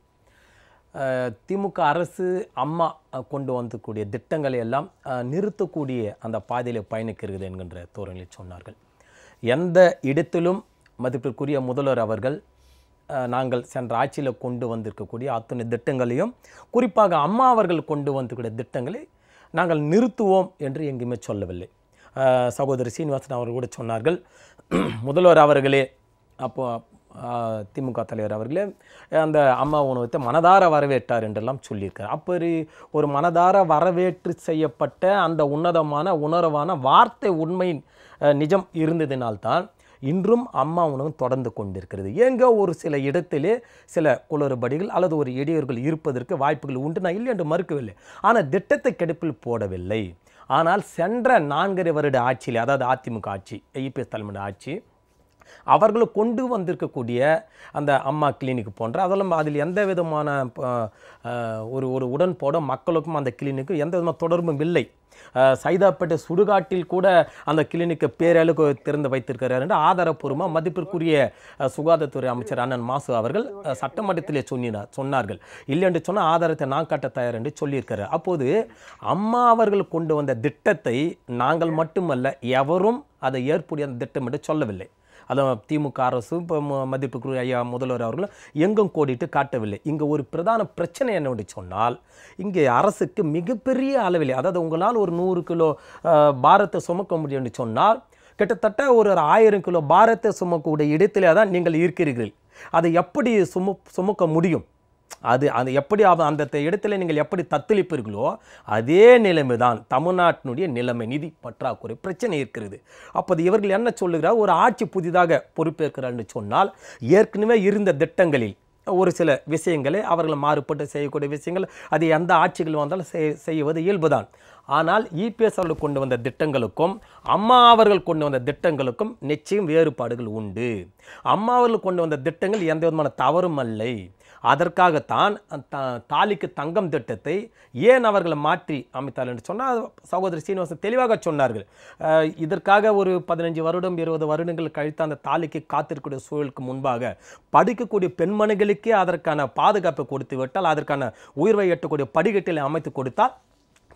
அஹ், திமுக அரசு அம்மா அஹ், கொண்டு வந்தக்கூடிய திட்டங்களை எல்லாம் அஹ், நிறுத்தக்கூடிய அந்த பாதையில் பயணிக்கிறது என்கின்ற தோரணியில் சொன்னார்கள் எந்த இடத்திலும் மதிப்பிற்குரிய முதல்வர் அவர்கள் அஹ், நாங்கள் சென்ற ஆட்சியில் கொண்டு வந்திருக்கக்கூடிய அத்தனை திட்டங்களையும் குறிப்பாக அம்மா அவர்கள் கொண்டு வந்திருக்கிற திட்டங்களை நாங்கள் நிறுத்துவோம் என்று எங்கேயுமே சொல்லவில்லை அஹ், சகோதரி சீனிவாசன் அவர்கள் கூட சொன்னார்கள் முதல்வர் அவர்களே அப்போ அஹ், திமுக தலைவர் அவர்களே அந்த அம்மா உணவத்தை மனதார வரவேற்றார் என்றெல்லாம் சொல்லியிருக்கார் அப்படி ஒரு மனதார வரவேற்று செய்யப்பட்ட அந்த உன்னதமான உணர்வான வார்த்தை உண்மை அஹ், நிஜம் இருந்ததினால்தான் இன்றும் அம்மா உணவு தொடர்ந்து கொண்டிருக்கிறது எங்கே ஒரு சில இடத்திலே சில குளறுபடிகள் அல்லது ஒரு இடையூறுகள் இருப்பதற்கு வாய்ப்புகள் உண்டு நான் இல்லை என்று மறுக்கவில்லை ஆனால் திட்டத்தை கெடுப்பில் போடவில்லை ஆனால் சென்ற நான்கரை வருட ஆட்சியில் அதாவது அதிமுக ஆட்சி ஐபிஎஸ் தலைமையின் ஆட்சி அவர்கள் கொண்டு வந்திருக்கக்கூடிய அந்த அம்மா கிளினிக் போன்ற அதெல்லாம் அதில் எந்த விதமான ப- அஹ், ஒரு ஒரு உடன்பாடும் மக்களுக்கும் அந்த கிளினிக்கும் எந்த விதமான தொடர்பும் இல்லை அஹ், சைதாப்பேட்டை சுடுகாட்டில் கூட அந்த கிளினிக்கை பேரளவுக்கு திறந்து வைத்திருக்கிறார் என்று ஆதாரப்பூர்வமாக மதிப்பிற்குரிய அஹ், சுகாதாரத்துறை அமைச்சர் அண்ணன் மாசு அவர்கள் அஹ், சட்டமன்றத்திலே சொன்னினார் சொன்னார்கள் இல்லை என்று சொன்னால் ஆதாரத்தை நான் காட்ட தயார் என்று சொல்லியிருக்கிறார் அப்போது அம்மா அவர்கள் கொண்டு வந்த திட்டத்தை நாங்கள் மட்டுமல்ல எவரும் அதை ஏற்புடைய அந்த திட்டம் என்று சொல்லவில்லை அதான் திமுக அரசு இப்போ மதிப்புக்குரிய ஐயா முதல்வர் அவர்களும் எங்கும் கோடிட்டு காட்டவில்லை இங்கே ஒரு பிரதான பிரச்சனை என்னவென்று சொன்னால் இங்கே அரசுக்கு மிகப்பெரிய அளவில் அதாவது உங்களால் ஒரு நூறு கிலோ அஹ், பாரத்தை சுமக்க முடியும் என்று சொன்னால் கிட்டத்தட்ட ஒரு ஆயிரம் கிலோ பாரத்தை சுமக்கக்கூடிய இடத்திலே தான் நீங்கள் இருக்கிறீர்கள் அதை எப்படி சும சுமக்க முடியும் அது அது எப்படி அவ- அந்த த- இடத்துல நீங்கள் எப்படி தத்தளிப்பீர்களோ அதே நிலைமை தான் தமிழ்நாட்டினுடைய நிலைமை நிதி பற்றாக்குறை பிரச்சனை இருக்கிறது அப்போது இவர்கள் என்ன சொல்லுகிறார் ஒரு ஆட்சி புதிதாக பொறுப்பேற்கிறார்னு சொன்னால் ஏற்கனவே இருந்த திட்டங்களில் ஒரு சில விஷயங்களை அவர்கள் மாறுபட்டு செய்யக்கூடிய விஷயங்கள் அது எந்த ஆட்சிகள் வந்தாலும் செய் செய்வது இயல்புதான் ஆனால் இபிஎஸ் அவர்கள் கொண்டு வந்த திட்டங்களுக்கும் அம்மா அவர்கள் கொண்டு வந்த திட்டங்களுக்கும் நிச்சயம் வேறுபாடுகள் உண்டு அம்மா அவர்கள் கொண்டு வந்த திட்டங்கள் எந்த விதமான தவறும் இல்லை அதற்காகத்தான் த- தாலிக்கு தங்கம் திட்டத்தை ஏன் அவர்கள் மாற்றி அமைத்தார் என்று சொன்னால் சகோதரி சீனிவாசன் தெளிவாக சொன்னார்கள் அஹ், இதற்காக ஒரு பதினஞ்சு வருடம் இருபது வருடங்கள் கழித்து அந்த தாலிக்கு காத்திருக்கக்கூடிய சூழலுக்கு முன்பாக படிக்கக்கூடிய பெண்மணிகளுக்கே அதற்கான பாதுகாப்பை கொடுத்து விட்டால் அதற்கான உயர்வை எட்டக்கூடிய படிக்கட்டில் அமைத்து கொடுத்தால்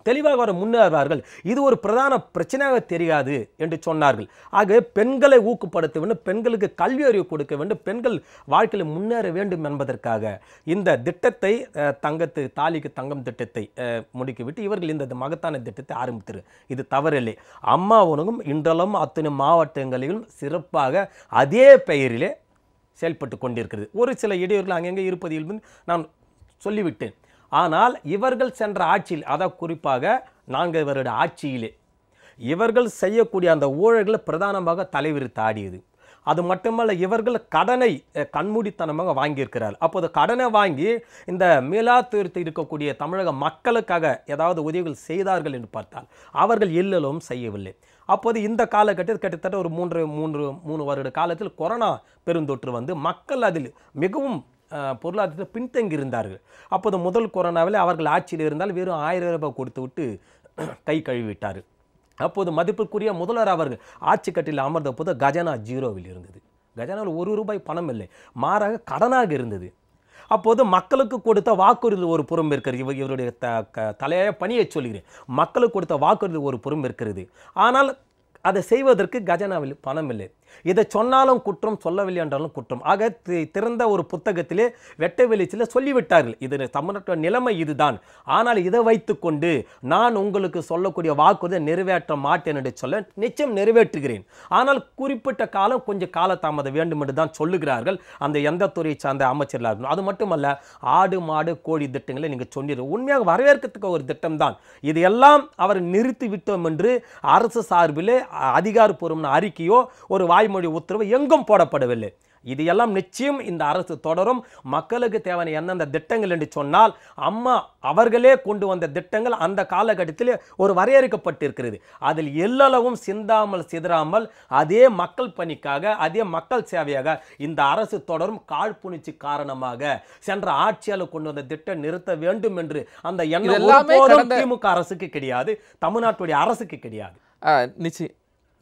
தெளிவாக அவர் முன்னேறுவார்கள் இது ஒரு பிரதான பிரச்சனையாக தெரியாது என்று சொன்னார்கள் ஆக பெண்களை ஊக்கப்படுத்த வேண்டும் பெண்களுக்கு கல்வி அறிவு கொடுக்க வேண்டும் பெண்கள் வாழ்க்கையில் முன்னேற வேண்டும் என்பதற்காக இந்த திட்டத்தை அஹ், தங்கத்து தாலிக்கு தங்கம் திட்டத்தை அஹ், முடுக்கிவிட்டு இவர்கள் இந்த மகத்தான திட்டத்தை ஆரம்பித்திரு இது தவறில்லை அம்மா உணவும் இன்றளவும் அத்தனை மாவட்டங்களிலும் சிறப்பாக அதே பெயரிலே செயல்பட்டு கொண்டிருக்கிறது ஒரு சில இடையூறுகள் அங்கங்கே இருப்பதில் வந்து நான் சொல்லிவிட்டேன் ஆனால் இவர்கள் சென்ற ஆட்சியில் அதாவது குறிப்பாக நான்கு வருட ஆட்சியிலே இவர்கள் செய்யக்கூடிய அந்த ஊழல்களை பிரதானமாக தலைவிரித்து ஆடியது அது மட்டுமல்ல இவர்கள் கடனை அஹ், கண்மூடித்தனமாக வாங்கியிருக்கிறார் அப்போது கடனை வாங்கி இந்த மீளாத்துயரத்தில் இருக்கக்கூடிய தமிழக மக்களுக்காக ஏதாவது உதவிகள் செய்தார்கள் என்று பார்த்தால் அவர்கள் எல்லலும் செய்யவில்லை அப்போது இந்த காலகட்டத்தில் கிட்டத்தட்ட ஒரு மூன்று மூன்று மூணு வருட காலத்தில் கொரோனா பெருந்தொற்று வந்து மக்கள் அதில் மிகவும் அஹ், பொருளாதாரத்தில் பின்தங்கி இருந்தார்கள் அப்போது முதல் கொரோனாவில் அவர்கள் ஆட்சியில் இருந்தால் வெறும் ஆயிரம் ரூபாய் கொடுத்து விட்டு கை கழுவிட்டார் அப்போது மதிப்பிற்குரிய முதல்வர் அவர்கள் ஆட்சி கட்டில் அமர்ந்த போது கஜனா ஜீரோவில் இருந்தது கஜனாவில் ஒரு ரூபாய் பணம் இல்லை மாறாக கடனாக இருந்தது அப்போது மக்களுக்கு கொடுத்த வாக்குறுதி ஒரு புறம் இருக்கிறது இவர் இவருடைய த க- தலையாய பணியை சொல்கிறேன் மக்களுக்கு கொடுத்த வாக்குறுதி ஒரு புறம் இருக்கிறது ஆனால் அதை செய்வதற்கு கஜனாவில் பணம் இல்லை இதை சொன்னாலும் குற்றம் சொல்லவில்லை என்றாலும் குற்றம் ஆக தி- திறந்த ஒரு புத்தகத்திலே வெட்ட வெளிச்சில் சொல்லிவிட்டார்கள் இது தமிழ்நாட்டு நிலைமை இதுதான் ஆனால் இதை வைத்துக்கொண்டு நான் உங்களுக்கு சொல்லக்கூடிய வாக்குறுதியை நிறைவேற்ற மாட்டேன் என்று சொல்ல நிச்சயம் நிறைவேற்றுகிறேன் ஆனால் குறிப்பிட்ட காலம் கொஞ்சம் காலதாமதம் வேண்டும் என்று தான் சொல்லுகிறார்கள் அந்த எந்த துறையை சார்ந்த அமைச்சர்களாக இருக்கணும் அது மட்டுமல்ல ஆடு மாடு கோழி திட்டங்களை நீங்கள் சொன்னீர்கள் உண்மையாக வரவேற்கத்தக்க ஒரு திட்டம் தான் இது எல்லாம் அவர் நிறுத்தி விட்டோம் என்று அரசு சார்பிலே அ- அதிகாரப்பூர்வமான அறிக்கையோ ஒரு வாய்மொழி உத்தரவு எங்கும் போடப்படவில்லை இது எல்லாம் நிச்சயம் இந்த அரசு தொடரும் மக்களுக்கு தேவையான எந்தெந்த திட்டங்கள் என்று சொன்னால் அம்மா அவர்களே கொண்டு வந்த திட்டங்கள் அந்த காலகட்டத்தில் ஒரு வரையறுக்கப்பட்டிருக்கிறது அதில் எல்லளவும் சிந்தாமல் சிதறாமல் அதே மக்கள் பணிக்காக அதே மக்கள் சேவையாக இந்த அரசு தொடரும் காழ்ப்புணர்ச்சி காரணமாக சென்ற ஆட்சியாளர் கொண்டு வந்த திட்டம் நிறுத்த வேண்டும் என்று அந்த எண்ணம் இதெல்லாமே ஒருபோதும் கடந்த- திமுக அரசுக்கு கிடையாது தமிழ்நாட்டுடைய அரசுக்கு கிடையாது ஆ, நிச்சயம்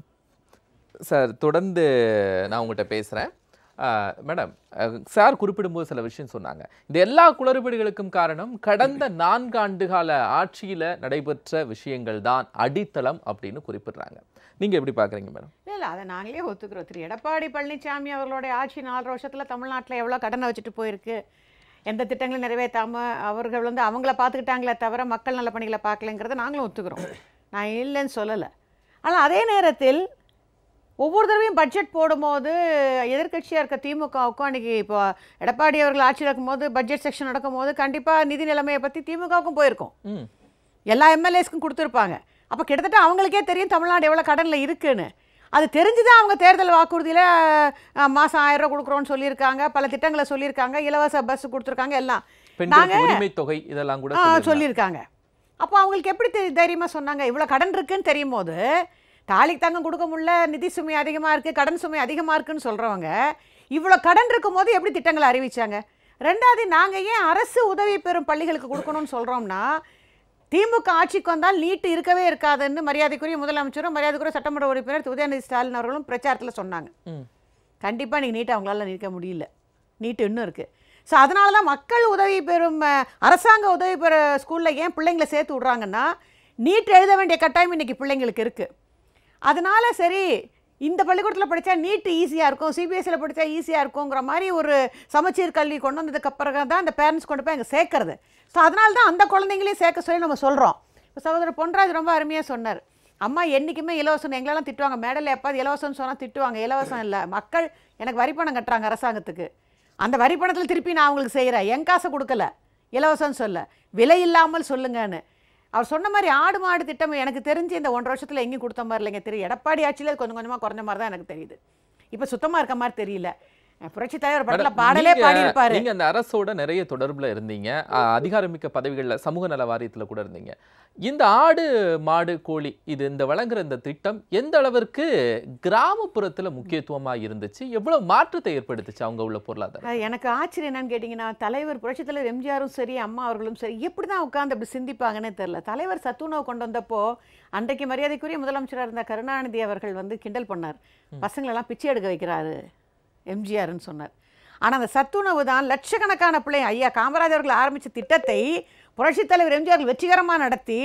சார் தொடர்ந்து நான் உங்கள்கிட்ட பேசுகிறேன் மேடம் அஹ், சார் குறிப்பிடும்போது சில விஷயம் சொன்னாங்க இந்த எல்லா குளறுபடிகளுக்கும் காரணம் கடந்த நான்கு ஆண்டு கால ஆட்சியில் நடைபெற்ற விஷயங்கள் தான் அடித்தளம் அப்படின்னு குறிப்பிடுறாங்க நீங்கள் எப்படி பார்க்குறீங்க மேடம் இல்லை இல்லை அதை நாங்களே ஒத்துக்கிறோம் திரு எடப்பாடி பழனிசாமி அவர்களுடைய ஆட்சி நாலரை வருஷத்தில் தமிழ்நாட்டில் எவ்வளோ கடனை வச்சுட்டு போயிருக்கு எந்த திட்டங்களும் நிறைவேற்றாமல் அவர்கள் வந்து அவங்கள பார்த்துக்கிட்டாங்களே தவிர மக்கள் நல்ல பணிகளை பார்க்கலங்கிறத நாங்களும் ஒத்துக்கிறோம் நான் இல்லைன்னு சொல்லலை ஆனால் அதே நேரத்தில் ஒவ்வொரு தடவையும் பட்ஜெட் போடும்போது எதிர்க்கட்சியாக இருக்க திமுகவுக்கும் அன்றைக்கி இப்போ எடப்பாடி அவர்கள் ஆட்சியில் இருக்கும்போது பட்ஜெட் செக்ஷன் நடக்கும்போது கண்டிப்பாக நிதி நிலைமையை பற்றி திமுகவுக்கும் போயிருக்கும் ம் எல்லா எம்எல்ஏஸ்க்கும் கொடுத்துருப்பாங்க அப்போ கிட்டத்தட்ட அவங்களுக்கே தெரியும் தமிழ்நாடு எவ்வளோ கடனில் இருக்குன்னு அது தெரிஞ்சு தான் அவங்க தேர்தல் வாக்குறுதியில் மாதம் ஆயிரம் ரூபா கொடுக்குறோன்னு சொல்லியிருக்காங்க பல திட்டங்களை சொல்லியிருக்காங்க இலவச பஸ் கொடுத்துருக்காங்க எல்லாம் பெண்களுக்கு உரிமை தொகை இதெல்லாம் கூட ஆ சொல்லியிருந்தாங்க. சொல்லியிருக்காங்க அப்போ அவங்களுக்கு எப்படி தெரி தைரியமாக சொன்னாங்க இவ்வளோ கடன் இருக்குன்னு தெரியும் போது தாலிக்கு தங்கம் கொடுக்க முடியல நிதி சுமை அதிகமாக இருக்குது கடன் சுமை அதிகமாக இருக்குன்னு சொல்கிறவங்க இவ்வளோ கடன் இருக்கும் போது எப்படி திட்டங்களை அறிவிச்சாங்க ரெண்டாவது நாங்கள் ஏன் அரசு உதவி பெறும் பள்ளிகளுக்கு கொடுக்கணும்னு சொல்கிறோம்னா திமுக ஆட்சிக்கு வந்தால் நீட்டு இருக்கவே இருக்காதுன்னு மரியாதைக்குரிய முதலமைச்சரும் மரியாதைக்குரிய சட்டமன்ற உறுப்பினர் திரு உதயநிதி ஸ்டாலின் அவர்களும் பிரச்சாரத்தில் சொன்னாங்க ம் கண்டிப்பாக நீங்கள் நீட்டை அவங்களால நிற்க முடியல நீட்டு இன்னும் இருக்குது ஸோ அதனால தான் மக்கள் உதவி பெறும் அஹ், அரசாங்க உதவி பெற ஸ்கூலில் ஏன் பிள்ளைங்களை சேர்த்து விட்றாங்கன்னா நீட் எழுத வேண்டிய கட்டாயம் இன்றைக்கி பிள்ளைங்களுக்கு இருக்குது அதனால சரி இந்த பள்ளிக்கூடத்தில் படித்தா நீட்டு ஈஸியாக இருக்கும் சிபிஎஸ்சியில் படித்தா ஈஸியாக இருக்குங்கிற மாதிரி ஒரு சமச்சீர் கல்வி கொண்டு வந்ததுக்கு அப்புறம் தான் அந்த பேரண்ட்ஸ் கொண்டு போய் அங்கே சேர்க்கறது ஸோ அதனால தான் அந்த குழந்தைங்களையும் சேர்க்க சொல்லி நம்ம சொல்கிறோம் இப்போ சகோதரர் பொன்ராஜ் ரொம்ப அருமையாக சொன்னார் அம்மா என்றைக்குமே இலவசம் எங்களெல்லாம் திட்டுவாங்க மேடலில் எப்பாவது இலவசம்னு சொன்னால் திட்டுவாங்க இலவசம் இல்லை மக்கள் எனக்கு வரி பணம் கட்டுறாங்க அரசாங்கத்துக்கு அந்த வரி பணத்தில் திருப்பி நான் அவங்களுக்கு செய்கிறேன் என் காசை கொடுக்கல இலவசம்னு சொல்ல விலை இல்லாமல் சொல்லுங்கன்னு அவர் சொன்ன மாதிரி ஆடு மாடு திட்டம் எனக்கு தெரிஞ்சு இந்த ஒன்றரை வருஷத்தில் எங்கேயும் கொடுத்த மாதிரி இல்லைங்க தெரியும் எடப்பாடி ஆட்சியில் கொஞ்சம் கொஞ்சமாக குறைஞ்ச மாதிரி தான் எனக்கு தெரியுது இப்போ சுத்தமாக இருக்க மாதிரி தெரியல புரட்சி தலைவர் படத்தில் மேடம், பாடலே நீங்க- பாடியிருப்பாரு நீங்க அந்த அரசோட நிறைய தொடர்புல இருந்தீங்க அஹ், அதிகாரமிக்க பதவிகள்ல சமூக நல வாரியத்துல கூட இருந்தீங்க இந்த ஆடு மாடு கோழி இது இந்த வழங்குற இந்த திட்டம் எந்த அளவிற்கு கிராமப்புறத்துல முக்கியத்துவமா இருந்துச்சு எவ்வளவு மாற்றத்தை ஏற்படுத்துச்சு அவங்க உள்ள பொருளாதாரம் அது எனக்கு ஆச்சரியம் என்னன்னு கேட்டிங்கன்னா தலைவர் புரட்சித் தலைவர் எம்ஜிஆரும் சரி அம்மா அவர்களும் சரி எப்படி தான் உட்காந்து அப்படி சிந்திப்பாங்கன்னே தெரில தலைவர் சத்துணவு கொண்டு வந்தப்போ அன்றைக்கு மரியாதைக்குரிய முதலமைச்சராக இருந்த கருணாநிதி அவர்கள் வந்து கிண்டல் பண்ணார் பசங்களெல்லாம் பிச்சை எடுக்க வைக்கிறாரு எம்ஜிஆர்னு சொன்னார் ஆனால் அந்த சத்துணவு தான் லட்சக்கணக்கான பிள்ளை ஐயா காமராஜர் அவர்கள் ஆரம்பித்த திட்டத்தை புரட்சித் தலைவர் எம்ஜிஆர் வெற்றிகரமாக நடத்தி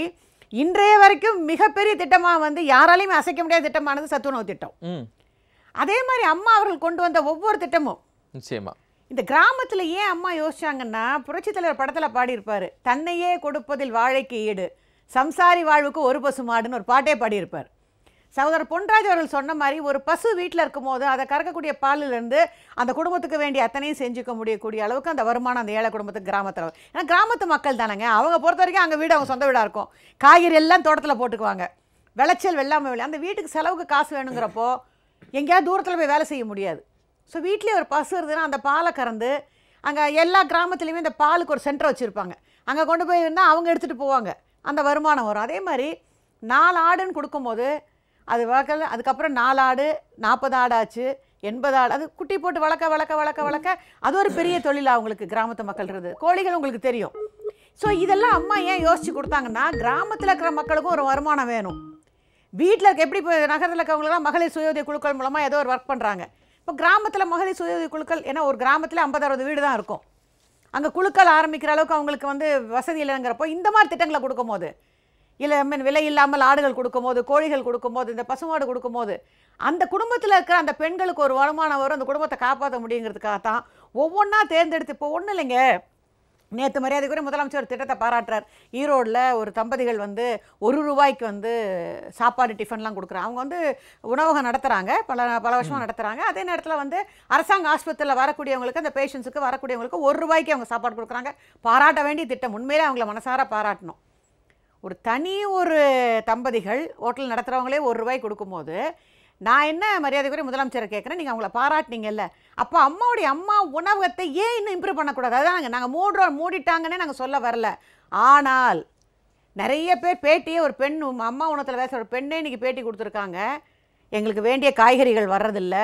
இன்றைய வரைக்கும் மிகப்பெரிய திட்டமாக வந்து யாராலையுமே அசைக்க முடியாத திட்டமானது சத்துணவு திட்டம் ம் அதே மாதிரி அம்மா அவர்கள் கொண்டு வந்த ஒவ்வொரு திட்டமும் நிச்சயமா இந்த கிராமத்தில் ஏன் அம்மா யோசிச்சாங்கன்னா புரட்சித் தலைவர் படத்தில் பாடியிருப்பார் தன்னையே கொடுப்பதில் வாழைக்கு ஈடு சம்சாரி வாழ்வுக்கு ஒரு பசு மாடுன்னு ஒரு பாட்டே பாடியிருப்பார் சகோதரர் பொன்ராஜ் அவர்கள் சொன்ன மாதிரி ஒரு பசு வீட்டில் இருக்கும்போது அதை கறக்கக்கூடிய பாலிலிருந்து அந்த குடும்பத்துக்கு வேண்டிய அத்தனையும் செஞ்சுக்க முடியக்கூடிய அளவுக்கு அந்த வருமானம் அந்த ஏழை குடும்பத்துக்கு கிராமத்தில் வரும். ஏன்னா கிராமத்து மக்கள் தானேங்க அவங்க பொறுத்த வரைக்கும் அங்கே வீடு அவங்க சொந்த வீடாக இருக்கும் காய்கறி எல்லாம் தோட்டத்தில் போட்டுக்குவாங்க விளைச்சல் வெள்ளாமை விளை அந்த வீட்டுக்கு செலவுக்கு காசு வேணுங்கிறப்போ எங்கேயாவது தூரத்தில் போய் வேலை செய்ய முடியாது ஸோ வீட்லேயே ஒரு பசு இருந்ததுன்னா அந்த பாலை கறந்து அங்கே எல்லா கிராமத்துலேயுமே இந்த பாலுக்கு ஒரு சென்டர் வச்சுருப்பாங்க அங்கே கொண்டு போய் இருந்தால் அவங்க எடுத்துகிட்டு போவாங்க அந்த வருமானம் வரும் அதே மாதிரி நாலு ஆடுன்னு கொடுக்கும்போது அது வளர்க்கல அதுக்கப்புறம் நாலு ஆடு நாற்பது ஆடு ஆச்சு எண்பது ஆடு அது குட்டி போட்டு வளர்க்க வளர்க்க வளர்க்க வளர்க்க அது ஒரு பெரிய தொழில் அவங்களுக்கு கிராமத்து மக்கள் இருக்குது கோழிகள் உங்களுக்கு தெரியும் ஸோ இதெல்லாம் அம்மா ஏன் யோசிச்சு கொடுத்தாங்கன்னா கிராமத்தில் இருக்கிற மக்களுக்கும் ஒரு வருமானம் வேணும் வீட்டில் இருக்க எப்படி இப்போ நகரத்தில் இருக்கவங்களாம் மகளிர் சுய உதவி குழுக்கள் மூலமாக ஏதோ ஒரு ஒர்க் பண்ணுறாங்க இப்போ கிராமத்தில் மகளிர் சுய உதவி குழுக்கள் ஏன்னா ஒரு கிராமத்தில் ஐம்பது அறுபது வீடு தான் இருக்கும் அங்கே குழுக்கள் ஆரம்பிக்கிற அளவுக்கு அவங்களுக்கு வந்து வசதி இல்லைங்கிறப்போ இந்த மாதிரி திட்டங்களை கொடுக்கும்போது இல்லை மீன் விலை இல்லாமல் ஆடுகள் கொடுக்கும்போது கோழிகள் கொடுக்கும்போது இந்த பசுமாடு கொடுக்கும்போது அந்த குடும்பத்தில் இருக்கிற அந்த பெண்களுக்கு ஒரு வருமானம் வரும் அந்த குடும்பத்தை காப்பாற்ற முடியுங்கிறதுக்காக தான் ஒவ்வொன்றா தேர்ந்தெடுத்து இப்போ ஒன்றும் இல்லைங்க நேற்று மரியாதைக்குரிய முதலமைச்சர் ஒரு திட்டத்தை பாராட்டுறார் ஈரோடில் ஒரு தம்பதிகள் வந்து ஒரு ரூபாய்க்கு வந்து சாப்பாடு டிஃபன்லாம் கொடுக்குறாங்க அவங்க வந்து உணவகம் நடத்துகிறாங்க பல பல வருஷமாக நடத்துகிறாங்க அதே நேரத்தில் வந்து அரசாங்க ஆஸ்பத்திரியில் வரக்கூடியவங்களுக்கு அந்த பேஷண்ட்ஸுக்கு வரக்கூடியவங்களுக்கு ஒரு ரூபாய்க்கு அவங்க சாப்பாடு கொடுக்குறாங்க பாராட்ட வேண்டிய திட்டம் உண்மையிலே அவங்கள மனசார பாராட்டணும் ஒரு தனி ஒரு தம்பதிகள் ஹோட்டல் நடத்துகிறவங்களே ஒரு ரூபாய் கொடுக்கும்போது நான் என்ன மரியாதைக்குரிய முதலமைச்சரை கேட்குறேன் நீங்கள் அவங்கள பாராட்டினீங்கல்ல அப்போ அம்மாவுடைய அம்மா உணவகத்தை ஏன் இன்னும் இம்ப்ரூவ் பண்ணக்கூடாது அதான் நாங்கள் மூடுறோம் மூடிட்டாங்கன்னே நாங்கள் சொல்ல வரல ஆனால் நிறைய பேர் பேட்டியே ஒரு பெண் உம் அம்மா உணத்தில் பேசுகிற ஒரு பெண்ணே இன்றைக்கி பேட்டி கொடுத்துருக்காங்க எங்களுக்கு வேண்டிய காய்கறிகள் வர்றதில்ல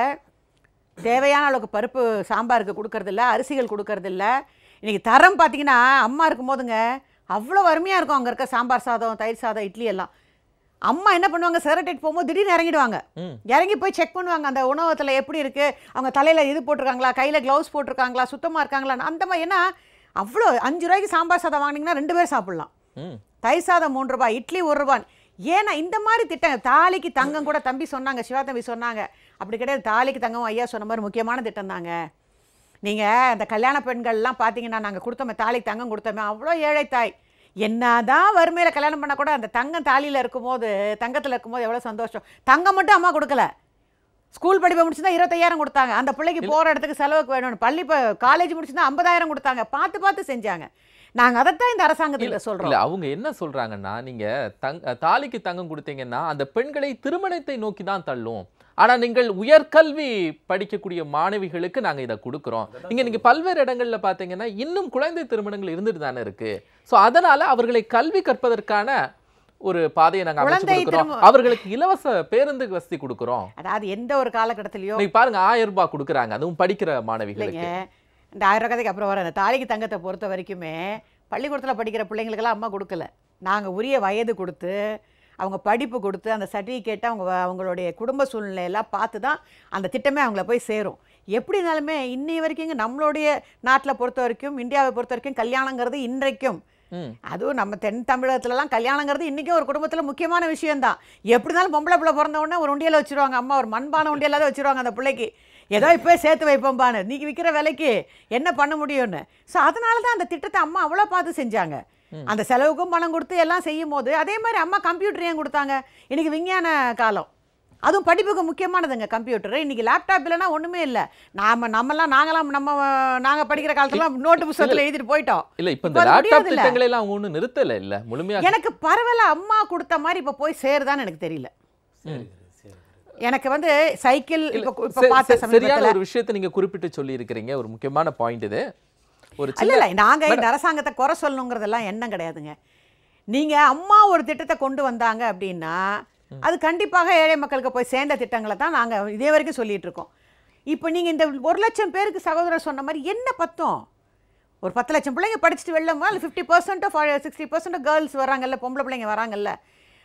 தேவையான அளவுக்கு பருப்பு சாம்பாருக்கு கொடுக்கறதில்ல அரிசிகள் கொடுக்கறதில்ல இன்றைக்கி தரம் பார்த்தீங்கன்னா அம்மா இருக்கும்போதுங்க அவ்வளோ அருமையாக இருக்கும் அங்கே இருக்க சாம்பார் சாதம் தயிர் சாதம் இட்லி எல்லாம் அம்மா என்ன பண்ணுவாங்க செரட்டேட் போகும்போது திடீர்னு இறங்கிடுவாங்க ம் இறங்கி போய் செக் பண்ணுவாங்க அந்த உணவகத்தில் எப்படி இருக்குது அவங்க தலையில் இது போட்டிருக்காங்களா கையில் க்ளவுஸ் போட்டிருக்காங்களா சுத்தமாக இருக்காங்களா அந்த மாதிரி ஏன்னா அவ்வளோ அஞ்சு ரூபாய்க்கு சாம்பார் சாதம் வாங்கினீங்கன்னா ரெண்டு பேர் சாப்பிட்லாம் ம் தயிர் சாதம் மூன்று ரூபாய் இட்லி ஒரு ரூபாய் ஏன்னா இந்த மாதிரி திட்டம் தாலிக்கு தங்கம் கூட தம்பி சொன்னாங்க சிவா தம்பி சொன்னாங்க அப்படி கிடையாது தாலிக்கு தங்கம் ஐயா சொன்ன மாதிரி முக்கியமான திட்டம் தாங்க நீங்கள் அந்த கல்யாண பெண்கள்லாம் பார்த்தீங்கன்னா நாங்கள் கொடுத்தோமே தாலிக்கு தங்கம் கொடுத்தோமே அவ்வளோ ஏழை தாய் என்னதான் வறுமையில் கல்யாணம் பண்ணால் கூட அந்த தங்கம் தாலியில் இருக்கும்போது தங்கத்தில் இருக்கும்போது எவ்வளோ சந்தோஷம் தங்கம் மட்டும் அம்மா கொடுக்கல ஸ்கூல் படிப்பை முடிச்சுதான் இருபத்தையாயிரம் கொடுத்தாங்க அந்த பிள்ளைக்கு போகிற இடத்துக்கு செலவுக்கு வேணும்னு பள்ளி இப்போ காலேஜ் முடிச்சுதான் ஐம்பதாயிரம் கொடுத்தாங்க பார்த்து பார்த்து செஞ்சாங்க நாங்கள் அதைத்தான் இந்த அரசாங்கத்தில் சொல்கிறோம் இல்ல அவங்க என்ன சொல்றாங்கன்னா நீங்க தங் தாலிக்கு தங்கம் கொடுத்தீங்கன்னா அந்த பெண்களை திருமணத்தை நோக்கி தான் தள்ளும் ஆனா நீங்கள் உயர்கல்வி படிக்கக்கூடிய மாணவிகளுக்கு நாங்க இதை கொடுக்குறோம் இங்க நீங்க பல்வேறு இடங்கள்ல பாத்தீங்கன்னா இன்னும் குழந்தை திருமணங்கள் இருந்துட்டு தானே இருக்கு சோ அதனால அவர்களை கல்வி கற்பதற்கான ஒரு பாதையை நாங்க அமைச்சு குழந்தை கொடுக்குறோம் திரும- அவர்களுக்கு இலவச பேருந்து வசதி கொடுக்குறோம் அதாவது எந்த ஒரு காலகட்டத்திலையோ இன்னைக்கு பாருங்க ஆயிரம் ரூபாய் கொடுக்குறாங்க அதுவும் படிக்கிற இல்லைங்க மாணவிகளுக்கு இந்த ஆயிரம் கதைக்கு அப்புறம் வர அந்த தாலிக்கு தங்கத்தை பொறுத்த வரைக்குமே பள்ளிக்கூடத்தில் படிக்கிற பிள்ளைங்களுக்கெல்லாம் அம்மா கொடுக்கல நாங்கள் உரிய வயது கொடுத்து அவங்க படிப்பு கொடுத்து அந்த சர்டிஃபிகேட்டை அவங்க வ- அவங்களுடைய குடும்ப சூழ்நிலையெல்லாம் பார்த்து தான் அந்த திட்டமே அவங்கள போய் சேரும் எப்படி இருந்தாலுமே இன்னி வரைக்கும் நம்மளுடைய நாட்டில் பொறுத்த வரைக்கும் இந்தியாவை பொறுத்த வரைக்கும் கல்யாணங்கிறது இன்றைக்கும் ம் அதுவும் நம்ம தென் தமிழகத்துலலாம் கல்யாணங்கிறது இன்றைக்கும் ஒரு குடும்பத்தில் முக்கியமான விஷயம்தான் எப்படி இருந்தாலும் பொம்பளை பிள்ளை பிறந்த உடனே ஒரு உண்டியல வச்சுருவாங்க அம்மா ஒரு மண்பான உண்டியலாவது வச்சுருவாங்க அந்த பிள்ளைக்கு ஏதோ இப்போ சேர்த்து வைப்போம்பான்னு நீங்க விற்கிற விலைக்கு என்ன பண்ண முடியும்னு ஸோ அதனால தான் அந்த திட்டத்தை அம்மா அவ்வளோ பார்த்து செஞ்சாங்க அந்த செலவுக்கும் பணம் கொடுத்து எல்லாம் செய்யும் போது அதே மாதிரி அம்மா கம்ப்யூட்டர் ஏன் கொடுத்தாங்க இன்னைக்கு விஞ்ஞான காலம் அதுவும் படிப்புக்கு முக்கியமானதுங்க கம்ப்யூட்டர் இன்னைக்கு லேப்டாப் இல்லைன்னா ஒன்றுமே இல்லை நாம நம்மலாம் நாங்களாம் நம்ம நாங்கள் படிக்கிற காலத்துலாம் நோட்டு புத்தகத்தில் எழுதிட்டு போயிட்டோம் இல்ல இப்ப இப்ப இந்த அது லேப்டாப் முடியாதுல்ல. திட்டங்களை எல்லாம் அவங்க ஒண்ணும் நிறுத்தல இல்ல முழுமையா எனக்கு பரவாயில்ல அம்மா கொடுத்த மாதிரி இப்போ போய் சேருதான்னு எனக்கு தெரியல சரி சரி எனக்கு வந்து சைக்கிள் இல்ல, இப்போ இப்போ சரி, பார்த்த சரி, சரியான சமீபத்தில் ஒரு விஷயத்தை நீங்க குறிப்பிட்டு சொல்லி இருக்கிறீங்க ஒரு முக்கியமான பாயிண்ட் இது ஒரு இல்ல சின்ன இல்ல நாங்க இந்த அரசாங்கத்தை குறை சொல்லணுங்கிறதெல்லாம் எண்ணம் கிடையாதுங்க நீங்க அம்மா ஒரு திட்டத்தை கொண்டு வந்தாங்க அப்படின்னா அது கண்டிப்பாக ஏழை மக்களுக்கு போய் சேர்ந்த திட்டங்களை தான் நாங்க இதே வரைக்கும் சொல்லிட்டு இருக்கோம் இப்போ நீங்க இந்த ஒரு லட்சம் பேருக்கு சகோதரர் சொன்ன மாதிரி என்ன பத்தம் ஒரு பத்து லட்சம் பிள்ளைங்க படிச்சுட்டு வெளில fifty percent sixty percent girls வராங்கல்ல பொம்பளை பிள்ளைங்க வராங்கல்ல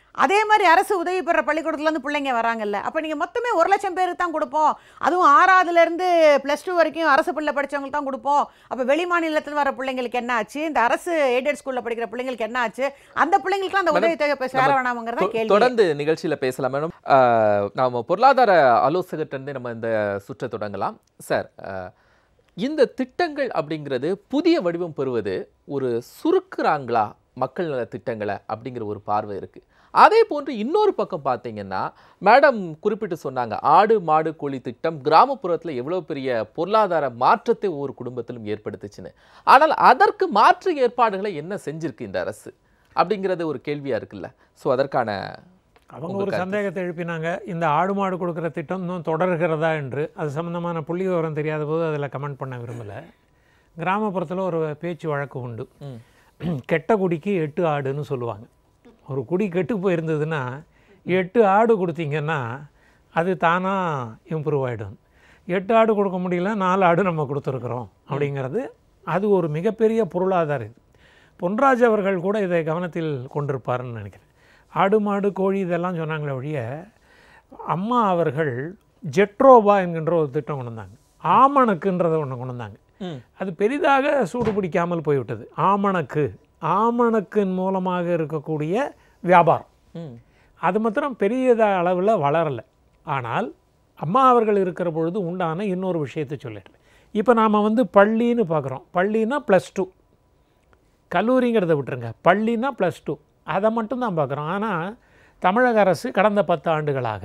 அதே மாதிரி அரசு உதவி பெற பள்ளிக்கூடத்துலேருந்து பிள்ளைங்க வராங்கல்ல அப்போ நீங்கள் மொத்தமே ஒரு லட்சம் பேருக்கு தான் கொடுப்போம் அதுவும் ஆறாவதுலேருந்து ப்ளஸ் டூ வரைக்கும் அரசு பள்ளியில் படிச்சவங்களுக்கு தான் கொடுப்போம் அப்போ வெளி மாநிலத்தில் வர பிள்ளைங்களுக்கு என்ன ஆச்சு இந்த அரசு எய்டட் ஸ்கூலில் படிக்கிற பிள்ளைங்களுக்கு என்ன ஆச்சு அந்த பிள்ளைங்களுக்குலாம் அந்த உதவி தொகை போய் சேர நம்ம வேணாமங்கிறத தொ- கேள்வி தொடர்ந்து நிகழ்ச்சியில பேசலாம் மேடம் ஆஹ், நாம பொருளாதார ஆலோசகர்கிட்ட நம்ம இந்த சுற்றை தொடங்கலாம் சார் ஆஹ், இந்த திட்டங்கள் அப்படிங்கிறது புதிய வடிவம் பெறுவது ஒரு சுருக்குறாங்களா மக்கள் நல திட்டங்களை அப்படிங்கிற ஒரு பார்வை இருக்கு அதே போன்று இன்னொரு பக்கம் பார்த்தீங்கன்னா மேடம் குறிப்பிட்டு சொன்னாங்க ஆடு மாடு கோழி திட்டம் கிராமப்புறத்துல எவ்வளவு பெரிய பொருளாதார மாற்றத்தை ஒவ்வொரு குடும்பத்திலும் ஏற்படுத்துச்சுன்னு ஆனால் அதற்கு மாற்று ஏற்பாடுகளை என்ன செஞ்சிருக்கு இந்த அரசு அப்படிங்கிறது ஒரு கேள்வியா இருக்குல்ல ஸோ அதற்கான அவங்க உங்க ஒரு கருத்து. சந்தேகத்தை எழுப்பினாங்க இந்த ஆடு மாடு கொடுக்குற திட்டம் இன்னும் தொடர்கிறதா என்று அது சம்பந்தமான புள்ளி விவரம் தெரியாத போது அதில் கமெண்ட் பண்ண விரும்பலை கிராமப்புறத்தில் ஒரு பேச்சு வழக்கு உண்டு ம். கெட்ட குடிக்கு எட்டு ஆடுன்னு சொல்லுவாங்க ஒரு குடி கெட்டு போயிருந்ததுன்னா எட்டு ஆடு கொடுத்தீங்கன்னா அது தானாக இம்ப்ரூவ் ஆகிடும் எட்டு ஆடு கொடுக்க முடியல நாலு ஆடு நம்ம கொடுத்துருக்குறோம் அப்படிங்கிறது அது ஒரு மிகப்பெரிய பொருளாதார இது பொன்ராஜ் அவர்கள் கூட இதை கவனத்தில் கொண்டிருப்பாருன்னு நினைக்கிறேன் ஆடு மாடு கோழி இதெல்லாம் சொன்னாங்களே ஒழிய அம்மா அவர்கள் ஜெட்ரோபா என்கின்ற ஒரு திட்டம் கொண்டு வந்தாங்க ஆமணக்குன்றதை ஒன்று கொண்டு வந்தாங்க ம். அது பெரிதாக சூடு பிடிக்காமல் போய்விட்டது ஆமணக்கு ஆமணக்கின் மூலமாக இருக்கக்கூடிய வியாபாரம் ம் அது மாத்திரம் பெரிய அளவில் வளரலை ஆனால் அம்மா அவர்கள் இருக்கிற பொழுது உண்டான இன்னொரு விஷயத்தை சொல்லிடுறேன் இப்போ நாம் வந்து பள்ளின்னு பார்க்குறோம் பள்ளினா ப்ளஸ் டூ கல்லூரிங்கிறத விட்டுருங்க பள்ளினா ப்ளஸ் டூ அதை மட்டும் தான் பார்க்குறோம் ஆனால் தமிழக அரசு கடந்த பத்து ஆண்டுகளாக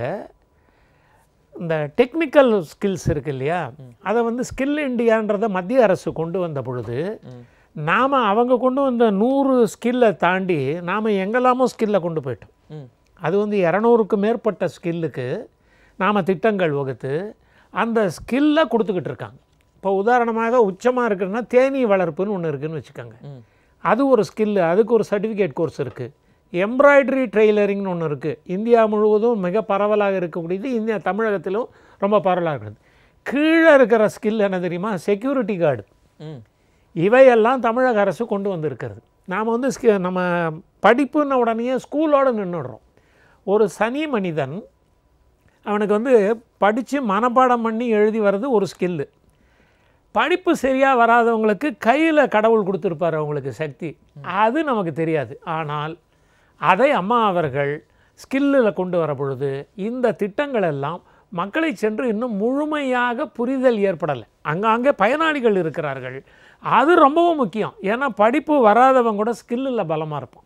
இந்த டெக்னிக்கல் ஸ்கில்ஸ் இருக்கு இல்லையா அதை வந்து ஸ்கில் இந்தியான்றதை மத்திய அரசு கொண்டு வந்த பொழுது நாம் அவங்க கொண்டு வந்த நூறு ஸ்கில்லை தாண்டி நாம் எங்கெல்லாமோ ஸ்கில்லை கொண்டு போயிட்டோம் ம் அது வந்து இரநூறுக்கு மேற்பட்ட ஸ்கில்லுக்கு நாம் திட்டங்கள் வகுத்து அந்த ஸ்கில்லை கொடுத்துக்கிட்டு இருக்காங்க இப்போ உதாரணமாக உச்சமாக இருக்குன்னா தேனீ வளர்ப்புன்னு ஒன்று இருக்குன்னு வச்சுக்கோங்க ம். அது ஒரு ஸ்கில்லு அதுக்கு ஒரு சர்டிஃபிகேட் கோர்ஸ் இருக்குது எம்ப்ராய்டரி ட்ரெய்லரிங்னு ஒன்று இருக்குது இந்தியா முழுவதும் மிக பரவலாக இருக்கக்கூடியது இந்தியா தமிழகத்திலும் ரொம்ப பரவலாக இருக்குது கீழே இருக்கிற ஸ்கில் என்ன தெரியுமா செக்யூரிட்டி கார்டு ம் இவையெல்லாம் தமிழக அரசு கொண்டு வந்திருக்கிறது நாம் வந்து ஸ்கி- நம்ம படிப்புன்ன உடனே ஸ்கூலோடு நின்றுடுறோம் ஒரு சனி மனிதன் அவனுக்கு வந்து படித்து மனப்பாடம் பண்ணி எழுதி வர்றது ஒரு ஸ்கில்லு படிப்பு சரியாக வராதவங்களுக்கு கையில் கடவுள் கொடுத்துருப்பார் அவங்களுக்கு சக்தி அது நமக்கு தெரியாது ஆனால் அதை அம்மா அவர்கள் ஸ்கில்லில் கொண்டு வர பொழுது இந்த திட்டங்கள் எல்லாம் மக்களை சென்று இன்னும் முழுமையாக புரிதல் ஏற்படலை அங்கங்கே பயனாளிகள் இருக்கிறார்கள் அது ரொம்பவும் முக்கியம் ஏன்னா படிப்பு வராதவங்க கூட ஸ்கில்லில் பலமாக இருப்பான்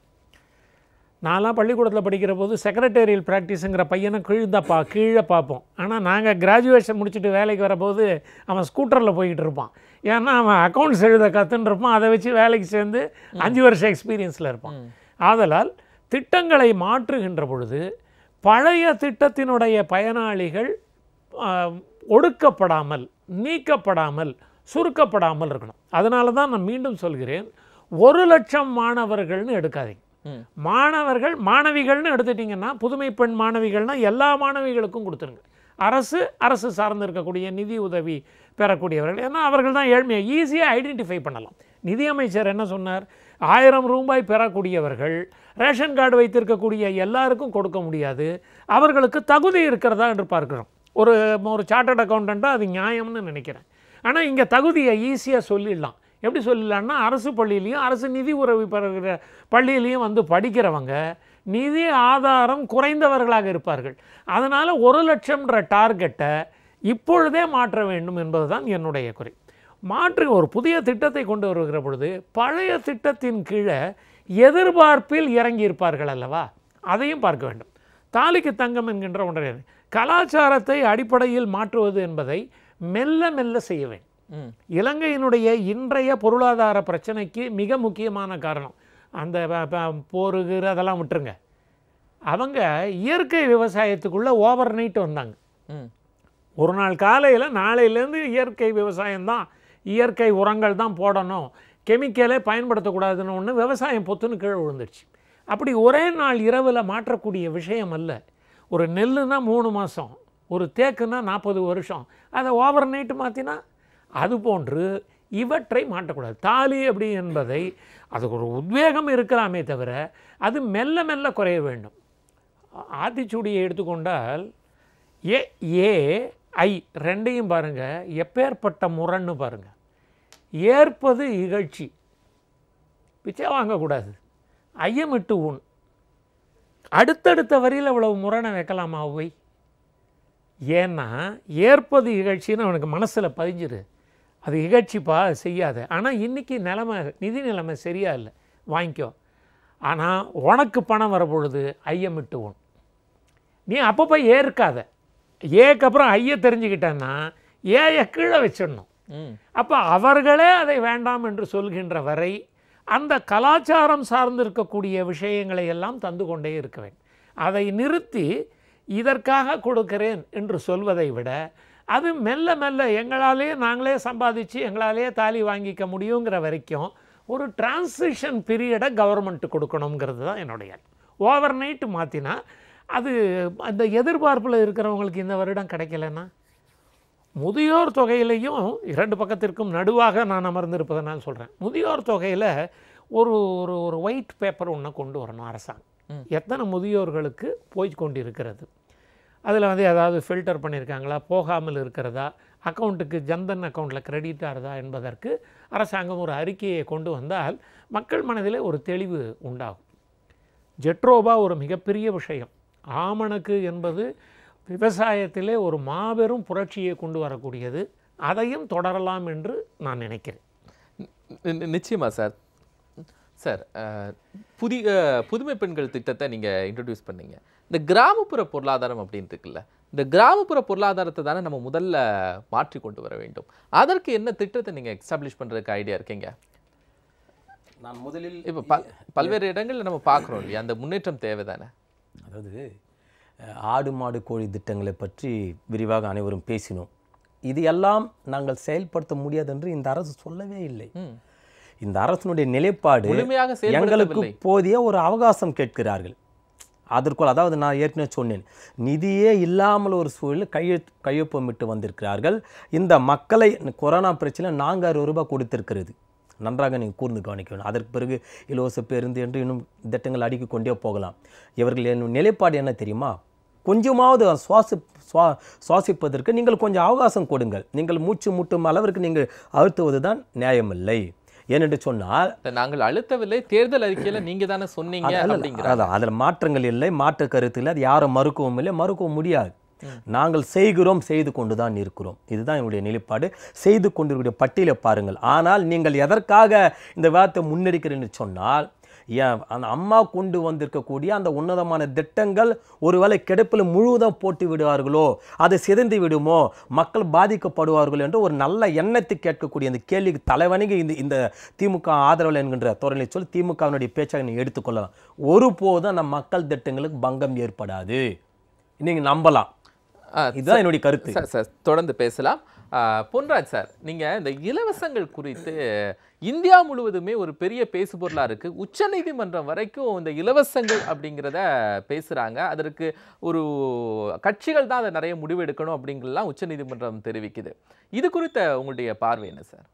நான்லாம் பள்ளிக்கூடத்தில் படிக்கிற போது செக்ரட்டேரியல் ப்ராக்டிஸுங்கிற பையனை கீழ்தான் பா கீழே பார்ப்போம் ஆனால் நாங்கள் கிராஜுவேஷன் முடிச்சுட்டு வேலைக்கு வரபோது அவன் ஸ்கூட்டரில் போய்கிட்டு இருப்பான் ஏன்னா அவன் அக்கௌண்ட்ஸ் எழுத கற்றுன்னு இருப்பான் அதை வச்சு வேலைக்கு சேர்ந்து அஞ்சு வருஷம் எக்ஸ்பீரியன்ஸில் இருப்பான் ஆதலால் திட்டங்களை மாற்றுகின்ற பொழுது பழைய திட்டத்தினுடைய பயனாளிகள் ஆ, ஒடுக்கப்படாமல் நீக்கப்படாமல் சுருக்கப்படாமல் இருக்கணும் அதனால தான் நான் மீண்டும் சொல்கிறேன் ஒரு லட்சம் மாணவர்கள்னு எடுக்காதீங்க ம். மாணவர்கள் மாணவிகள்னு எடுத்துட்டிங்கன்னா புதுமை பெண் மாணவிகள்னா எல்லா மாணவிகளுக்கும் கொடுத்துருங்க அரசு அரசு சார்ந்து இருக்கக்கூடிய நிதி உதவி பெறக்கூடியவர்கள் ஏன்னா அவர்கள் தான் ஏழ்மையை ஈஸியாக ஐடென்டிஃபை பண்ணலாம் நிதியமைச்சர் என்ன சொன்னார் ஆயிரம் ரூபாய் பெறக்கூடியவர்கள் ரேஷன் கார்டு வைத்திருக்கக்கூடிய எல்லாருக்கும் கொடுக்க முடியாது அவர்களுக்கு தகுதி இருக்கிறதா என்று பார்க்கிறோம் ஒரு ஒரு சார்ட்டர்ட் அக்கௌண்டண்ட்டாக அது நியாயம்னு நினைக்கிறேன் ஆனால் இங்கே தகுதியை ஈஸியாக சொல்லிடலாம் எப்படி சொல்லிடலாம்னா அரசு பள்ளியிலையும் அரசு நிதி உதவி பெறுகிற பள்ளியிலையும் வந்து படிக்கிறவங்க நிதி ஆதாரம் குறைந்தவர்களாக இருப்பார்கள் அதனால் ஒரு லட்சம்ன்ற டார்கெட்டை இப்பொழுதே மாற்ற வேண்டும் என்பதுதான் என்னுடைய குறை மாற்று ஒரு புதிய திட்டத்தை கொண்டு வருகிற பொழுது பழைய திட்டத்தின் கீழே எதிர்பார்ப்பில் இறங்கி இருப்பார்கள் அல்லவா அதையும் பார்க்க வேண்டும் தாலிக்கு தங்கம் என்கின்ற ஒன்றை கலாச்சாரத்தை அடிப்படையில் மாற்றுவது என்பதை மெல்ல மெல்ல செய்ய வேண்டும் ம் இலங்கையினுடைய இன்றைய பொருளாதார பிரச்சனைக்கு மிக முக்கியமான காரணம் அந்த ப- ப- போருகிற அதெல்லாம் விட்டுருங்க அவங்க இயற்கை விவசாயத்துக்குள்ளே ஓவர் நைட் வந்தாங்க ம் ஒரு நாள் காலையில் நாளையிலேருந்து இயற்கை விவசாயம்தான் இயற்கை உரங்கள் தான் போடணும் கெமிக்கலே பயன்படுத்தக்கூடாதுன்னு ஒன்று விவசாயம் பொத்துன்னு கீழே விழுந்துருச்சு அப்படி ஒரே நாள் இரவில் மாற்றக்கூடிய விஷயம் அல்ல ஒரு நெல்லுனா மூணு மாதம் ஒரு தேக்குன்னா நாற்பது வருஷம் அதை ஓவர் நைட்டு மாற்றினா அது போன்று இவற்றை மாட்டக்கூடாது தாலி அப்படி என்பதை அதுக்கு ஒரு உத்வேகம் இருக்கலாமே தவிர அது மெல்ல மெல்ல குறைய வேண்டும் ஆத்திச்சூடியை எடுத்துக்கொண்டால் ஏ ஏ ஐ ரெண்டையும் பாருங்க எப்பேற்பட்ட முரண்னு பாருங்க ஏற்பது இகழ்ச்சி பிச்சை வாங்கக்கூடாது ஐயமிட்டு உன் அடுத்தடுத்த வரியில் இவ்வளவு முரணை வைக்கலாமா ஒய் ஏன்னா ஏற்பது இகழ்ச்சின்னு அவனுக்கு மனசில் பதிஞ்சிரு அது இகழ்ச்சிப்பா செய்யாத ஆனால் இன்றைக்கி நிலைமை நிதி நிலைமை சரியா இல்லை வாங்கிக்கோ ஆனால் உனக்கு பணம் வர பொழுது ஐயமிட்டு உன் நீ அப்பப்போ ஏற்காத ஏக்கு அப்புறம் ஐய தெரிஞ்சுக்கிட்டேன்னா ஏய கீழே வச்சிடணும் ம் அப்போ அவர்களே அதை வேண்டாம் என்று சொல்கின்ற வரை அந்த கலாச்சாரம் சார்ந்திருக்கக்கூடிய விஷயங்களை எல்லாம் தந்து கொண்டே இருக்க வேண்டும் அதை நிறுத்தி இதற்காக கொடுக்கிறேன் என்று சொல்வதை விட அது மெல்ல மெல்ல எங்களாலே நாங்களே சம்பாதிச்சு எங்களாலே தாலி வாங்கிக்க முடியுங்கிற வரைக்கும் ஒரு டிரான்சிஷன் பீரியடை கவர்மெண்ட் கொடுக்கணுங்கிறது தான் என்னுடைய ஓவர் நைட்டு மாற்றினா அது அந்த எதிர்பார்ப்பில் இருக்கிறவங்களுக்கு இந்த வருடம் கிடைக்கலன்னா முதியோர் தொகையிலையும் இரண்டு பக்கத்திற்கும் நடுவாக நான் அமர்ந்திருப்பதனால் சொல்கிறேன் முதியோர் தொகையில் ஒரு ஒரு ஒரு ஒயிட் பேப்பர் ஒன்று கொண்டு வரணும் அரசாங்கம் எத்தனை முதியோர்களுக்கு போய் கொண்டிருக்கிறது அதில் வந்து ஏதாவது ஃபில்டர் பண்ணியிருக்காங்களா போகாமல் இருக்கிறதா அக்கௌண்ட்டுக்கு ஜன்தன் அக்கௌண்ட்டில் கிரெடிட் ஆகுதா என்பதற்கு அரசாங்கம் ஒரு அறிக்கையை கொண்டு வந்தால் மக்கள் மனதிலே ஒரு தெளிவு உண்டாகும் ஜெட்ரோபா ஒரு மிகப்பெரிய விஷயம் ஆமணக்கு என்பது விவசாயத்திலே ஒரு மாபெரும் புரட்சியை கொண்டு வரக்கூடியது அதையும் தொடரலாம் என்று நான் நினைக்கிறேன் நி- நி- நிச்சயமா சார் சார் அஹ், புதிய புதுமை பெண்கள் திட்டத்தை நீங்க இன்ட்ரடியூஸ் பண்ணீங்க இந்த கிராமப்புற பொருளாதாரம் அப்படின்னு இருக்குல்ல இந்த கிராமப்புற பொருளாதாரத்தை தானே நம்ம முதல்ல மாற்றி கொண்டு வர வேண்டும் அதற்கு என்ன திட்டத்தை நீங்க எஸ்டாப்ளிஷ் பண்றதுக்கு ஐடியா இருக்கீங்க நான் முதலில் இப்போ ப பல்வேறு இடங்கள்ல நம்ம பார்க்குறோம் இல்லையா அந்த முன்னேற்றம் தேவைதானே அதாவது அஹ், ஆடு மாடு கோழி திட்டங்களை பற்றி விரிவாக அனைவரும் பேசினோம் இது எல்லாம் நாங்கள் செயல்படுத்த முடியாது என்று இந்த அரசு சொல்லவே இல்லை ம். இந்த அரசினுடைய நிலைப்பாடு முழுமையாக எங்களுக்கு செயல்படுத்தவில்லை போதிய ஒரு அவகாசம் கேட்கிறார்கள் அதற்குள் அதாவது நான் ஏற்கனவே சொன்னேன் நிதியே இல்லாமல் ஒரு சூழலில் கையெழு கையொப்பமிட்டு வந்திருக்கிறார்கள் இந்த மக்களை இந்த கொரோனா பிரச்சனை நான்கு அறுபது ரூபாய் கொடுத்திருக்கிறது நன்றாக நீங்கள் கூர்ந்து கவனிக்க வேண்டும் அதற்கு பிறகு இலவச பேருந்து என்று இன்னும் திட்டங்கள் அடுக்கிக் கொண்டே போகலாம் இவர்கள் என்ன நிலைப்பாடு என்ன தெரியுமா கொஞ்சமாவது சுவாசி சுவா சுவாசிப்பதற்கு நீங்கள் கொஞ்சம் அவகாசம் கொடுங்கள் நீங்கள் மூச்சு முட்டும் அளவிற்கு நீங்கள் அழுத்துவது தான் நியாயமில்லை ஏனென்று சொன்னால் இதை நாங்கள் அழுத்தவில்லை தேர்தல் அறிக்கையில நீங்க தானே சொன்னீங்க அப்படிங்கிற அதான் அதில் மாற்றங்கள் இல்லை மாற்று கருத்து இல்லை அது யாரும் மறுக்கவும் இல்லை மறுக்கவும் முடியாது நாங்கள் செய்கிறோம் செய்து கொண்டு தான் இருக்கிறோம் இதுதான் என்னுடைய நிலைப்பாடு செய்து கொண்டிருக்கிற பட்டியலை பாருங்கள் ஆனால் நீங்கள் எதற்காக இந்த விவாதத்தை முன்னெடுக்கிறேன்னு சொன்னால் ஏன் அந்த அம்மா கொண்டு வந்திருக்கக்கூடிய அந்த உன்னதமான திட்டங்கள் ஒருவேளை கிடப்பில் முழுவதும் போட்டு விடுவார்களோ அது சிதைந்து விடுமோ மக்கள் பாதிக்கப்படுவார்கள் என்று ஒரு நல்ல எண்ணத்தை கேட்கக்கூடிய அந்த கேள்விக்கு தலைவணிக்கு இந்த இந்த திமுக ஆதரவு என்கின்ற தோரணையை சொல்லி திமுகவினுடைய பேச்சாக நீ எடுத்துக்கொள்ளலாம் ஒருபோதும் அந்த மக்கள் திட்டங்களுக்கு பங்கம் ஏற்படாது நீங்க நம்பலாம் ஆ, இதுதான் என்னுடைய கருத்து சார் சார் தொடர்ந்து பேசலாம் ஆ, பொன்ராஜ் சார் நீங்க இந்த இலவசங்கள் குறித்து இந்தியா முழுவதுமே ஒரு பெரிய பேசுபொருளா இருக்கு உச்சநீதிமன்றம் வரைக்கும் இந்த இலவசங்கள் அப்படிங்கிறத பேசுறாங்க அதற்கு ஒரு கட்சிகள் தான் அதை நிறைய முடிவெடுக்கணும் அப்படிங்கலாம் உச்சநீதிமன்றம் தெரிவிக்குது இது குறித்த உங்களுடைய பார்வை என்ன சார்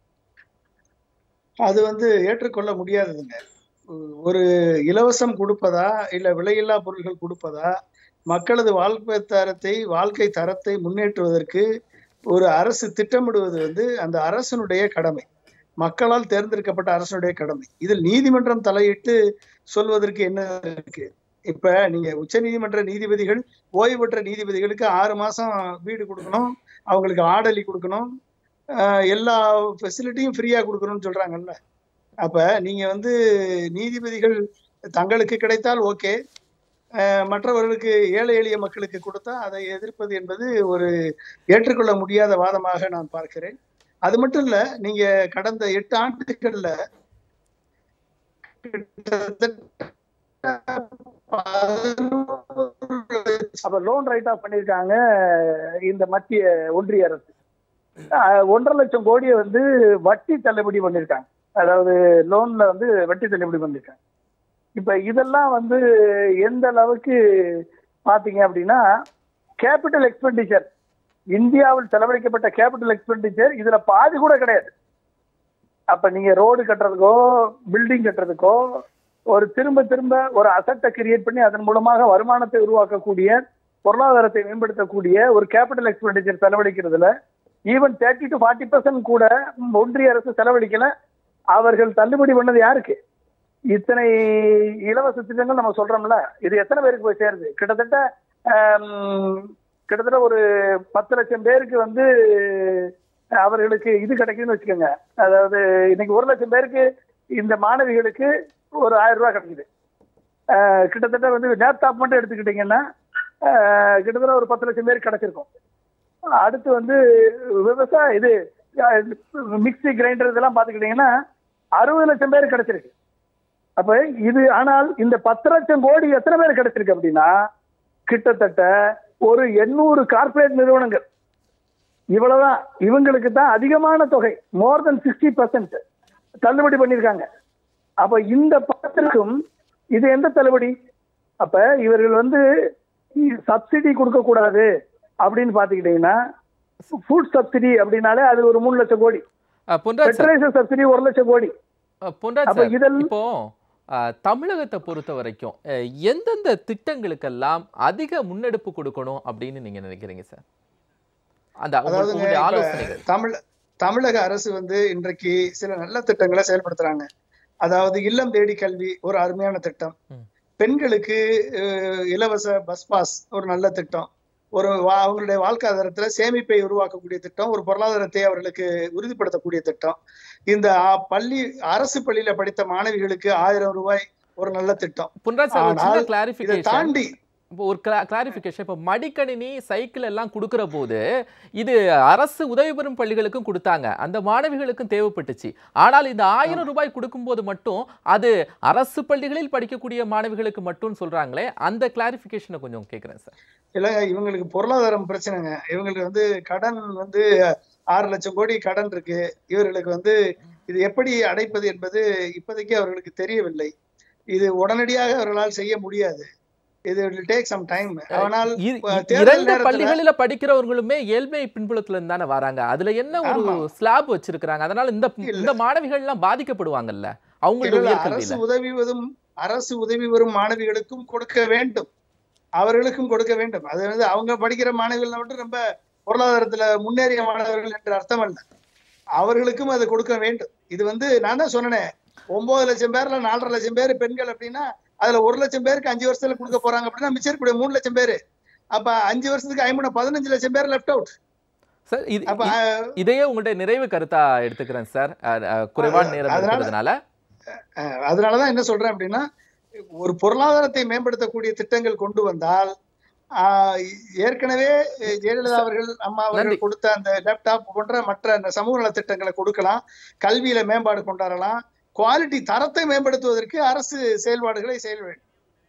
அது வந்து ஏற்றுக்கொள்ள முடியாததுங்க ஒரு இலவசம் கொடுப்பதா இல்ல விலையில்லா பொருட்கள் கொடுப்பதா மக்களது வாழ்க்கை தரத்தை வாழ்க்கை தரத்தை முன்னேற்றுவதற்கு ஒரு அரசு திட்டமிடுவது வந்து அந்த அரசனுடைய கடமை மக்களால் தேர்ந்தெடுக்கப்பட்ட அரசனுடைய கடமை இதில் நீதிமன்றம் தலையிட்டு சொல்வதற்கு என்ன இருக்கு இப்ப நீங்க உச்ச நீதிமன்ற நீதிபதிகள் ஓய்வு பெற்ற நீதிபதிகளுக்கு ஆறு மாசம் வீடு கொடுக்கணும் அவங்களுக்கு ஆடலி கொடுக்கணும் ஆஹ் எல்லா ஃபெசிலிட்டியும் ஃப்ரீயா கொடுக்கணும்னு சொல்றாங்கல்ல அப்ப நீங்க வந்து நீதிபதிகள் தங்களுக்கு கிடைத்தால் ஓகே மற்றவர்களுக்கு ஏழை எளிய மக்களுக்கு கொடுத்தா அதை எதிர்ப்பது என்பது ஒரு ஏற்றுக்கொள்ள முடியாத வாதமாக நான் பார்க்கிறேன் அது மட்டும் இல்ல நீங்க கடந்த எட்டு ஆண்டுகள்ல அப்ப லோன் ரைட் ஆஃப் பண்ணிருக்காங்க இந்த மத்திய ஒன்றிய அரசு அஹ் ஒன்றரை லட்சம் கோடியை வந்து வட்டி தள்ளுபடி பண்ணிருக்காங்க அதாவது லோன்ல வந்து வட்டி தள்ளுபடி பண்ணிருக்காங்க இப்ப இதெல்லாம் வந்து எந்த அளவுக்கு பாத்தீங்க அப்படின்னா கேபிட்டல் எக்ஸ்பெண்டிச்சர் இந்தியாவில் செலவழிக்கப்பட்ட கேபிட்டல் எக்ஸ்பெண்டிச்சர் இதுல பாதி கூட கிடையாது அப்ப நீங்க ரோடு கட்டுறதுக்கோ பில்டிங் கட்டுறதுக்கோ ஒரு திரும்ப திரும்ப ஒரு அசட்டை கிரியேட் பண்ணி அதன் மூலமாக வருமானத்தை உருவாக்கக்கூடிய பொருளாதாரத்தை மேம்படுத்தக்கூடிய ஒரு கேபிட்டல் எக்ஸ்பெண்டிச்சர் செலவழிக்கிறதுல even thirty to forty percent கூட ஒன்றிய அரசு செலவழிக்கல அவர்கள் தள்ளுபடி பண்ணது யாருக்கு இத்தனை இலவச திட்டங்கள் நம்ம சொல்றோம்ல இது எத்தனை பேருக்கு போய் சேருது கிட்டத்தட்ட ஆம், கிட்டத்தட்ட ஒரு பத்து லட்சம் பேருக்கு வந்து அவர்களுக்கு இது கிடைக்குதுன்னு வச்சுக்கோங்க அதாவது இன்னைக்கு ஒரு லட்சம் பேருக்கு இந்த மாணவிகளுக்கு ஒரு ஆயிரம் ரூபாய் கிடைக்குது ஆஹ் கிட்டத்தட்ட வந்து லேப்டாப் மட்டும் எடுத்துக்கிட்டீங்கன்னா ஆஹ் கிட்டத்தட்ட ஒரு பத்து லட்சம் பேருக்கு கிடைச்சிருக்கும் அடுத்து வந்து விவசாய இது மிக்ஸி கிரைண்டர் இதெல்லாம் பார்த்துக்கிட்டீங்கன்னா அறுபது லட்சம் பேருக்கு கிடைச்சிருக்கு அப்ப இது ஆனால் இந்த பத்து லட்சம் கோடி எத்தனை பேர் கிடைச்சிருக்கு அப்படின்னா கிட்டத்தட்ட ஒரு எண்ணூறு கார்ப்பரேட் நிறுவனங்கள் இவ்வளவுதான் இவங்களுக்கு தான் அதிகமான தொகை மோர் தென் சிக்ஸ்டி பர்சன்ட் தள்ளுபடி பண்ணியிருக்காங்க அப்ப இந்த பணத்திற்கும் இது எந்த தள்ளுபடி அப்ப இவர்கள் வந்து சப்சிடி கொடுக்க கூடாது அப்படின்னு பாத்துக்கிட்டீங்கன்னா ஃபுட் சப்சிடி அப்படின்னாலே அது ஒரு மூணு லட்சம் கோடி அஹ், பொன்ராஜ் சார் ஃபெர்டிலைசர் சப்சிடி ஒரு லட்சம் கோடி அஹ், பொன்ராஜ் அப்ப சார் இதெல்லாம் இப்போ அஹ், தமிழகத்தை பொறுத்த வரைக்கும் அஹ், எந்தெந்த திட்டங்களுக்கெல்லாம் அதிக முன்னெடுப்பு கொடுக்கணும் அப்படின்னு நீங்க நினைக்கிறீங்க சார் அந்த உங்க- அதாவதுங்க, உங்களுடைய இப்ப ஆலோசனைகள் தமிழ் தமிழக அரசு வந்து இன்றைக்கு சில நல்ல திட்டங்களை செயல்படுத்துறாங்க அதாவது இல்லம் தேடி கல்வி ஒரு அருமையான திட்டம் ம். பெண்களுக்கு அஹ், இலவச பஸ் பாஸ் ஒரு நல்ல திட்டம் ஒரு வா- அவங்களுடைய வாழ்க்காதாரத்துல சேமிப்பை உருவாக்கக்கூடிய திட்டம் ஒரு பொருளாதாரத்தை அவர்களுக்கு உறுதிப்படுத்தக்கூடிய திட்டம் இந்த அ, பள்ளி அரசு பள்ளியில படித்த மாணவிகளுக்கு ஆயிரம் ரூபாய் ஒரு நல்ல திட்டம் பொன்ராஜ் சார் ஒரு சின்ன ஆனால் இதை கிளாரிபிகேஷன் தாண்டி இப்போ ஒரு கிளாரிஃபிகேஷன் இப்போ மடிக்கணினி சைக்கிள் எல்லாம் கொடுக்கிற போது இது அரசு உதவி பெறும் பள்ளிகளுக்கும் கொடுத்தாங்க அந்த மாணவிகளுக்கும் தேவைப்பட்டுச்சு ஆனால் இந்த ஆயிரம் ரூபாய் கொடுக்கும்போது மட்டும் அது அரசு பள்ளிகளில் படிக்கக்கூடிய மாணவிகளுக்கு மட்டும் சொல்றாங்களே அந்த கிளாரிஃபிகேஷனை கொஞ்சம் கேட்குறேன் சார் இல்லைங்க இவங்களுக்கு பொருளாதாரம் பிரச்சனைங்க இவங்களுக்கு வந்து கடன் வந்து ஆறு லட்சம் கோடி கடன் இருக்கு இவர்களுக்கு வந்து இது எப்படி அடைப்பது என்பது இப்போதைக்கு அவர்களுக்கு தெரியவில்லை இது உடனடியாக அவர்களால் செய்ய முடியாது இது டேக் சம் டைம் ஆனால் இ- அஹ், இ- தேர்தல் இரண்டு நேரத்துல- பள்ளிகளில படிக்கிறவர்களுமே ஏழ்மை பின்புலத்துல இருந்து தானே வராங்க அதுல என்ன ஒரு ஆமா. ஸ்லாப் வச்சிருக்காங்க அதனால இந்த இல்ல. இந்த மாணவிகள் எல்லாம் பாதிக்கப்படுவாங்கல்ல இல்ல, அவங்களோட இல்ல, உயர்கல்வியில அரசு உதவி வரும் அரசு உதவி வரும் மாணவிகளுக்கும் கொடுக்க வேண்டும் அவர்களுக்கும் கொடுக்க வேண்டும் அது வந்து அவங்க படிக்கிற மாணவிகள் மட்டும் ரொம்ப பொருளாதாரத்துல முன்னேறிய மாணவர்கள் என்று அர்த்தம் அல்ல அவர்களுக்கும் அதை கொடுக்க வேண்டும் இது வந்து நான் தான் சொன்னேன் ஒன்பது லட்சம் பேர்ல நாலரை லட்சம் பேர் பெண்கள் அப்படின்னா அதுல ஒரு லட்சம் பேருக்கு அஞ்சு வருஷத்துல கொடுக்க போறாங்க அப்படின்னா மிச்சம் இருக்கக்கூடிய மூணு லட்சம் பேரு அப்ப அஞ்சு வருஷத்துக்கு ஐம்பது பதினஞ்சு லட்சம் பேர் லெஃப்ட் அவுட் சார் இது அப்ப இ- அஹ், இதையே உங்களுடைய நிறைவு கருத்தா எடுத்துக்கிறேன் சார் அஹ், அஹ், குறைவான நேரம் அதனால- இருக்கிறதுனால அஹ் அதனாலதான் என்ன சொல்றேன் அப்படின்னா ஒரு பொருளாதாரத்தை மேம்படுத்தக்கூடிய திட்டங்கள் கொண்டு வந்தால் ஆஹ் ஏற்கனவே ஜெயலலிதா அவர்கள் அம்மா நன்றி. அவர்கள் கொடுத்த அந்த லேப்டாப் போன்ற மற்ற அந்த சமூக நல திட்டங்களை கொடுக்கலாம் கல்வியில மேம்பாடு கொண்டாடலாம் குவாலிட்டி தரத்தை மேம்படுத்துவதற்கு அரசு செயல்பாடுகளை செய்ய வேண்டும்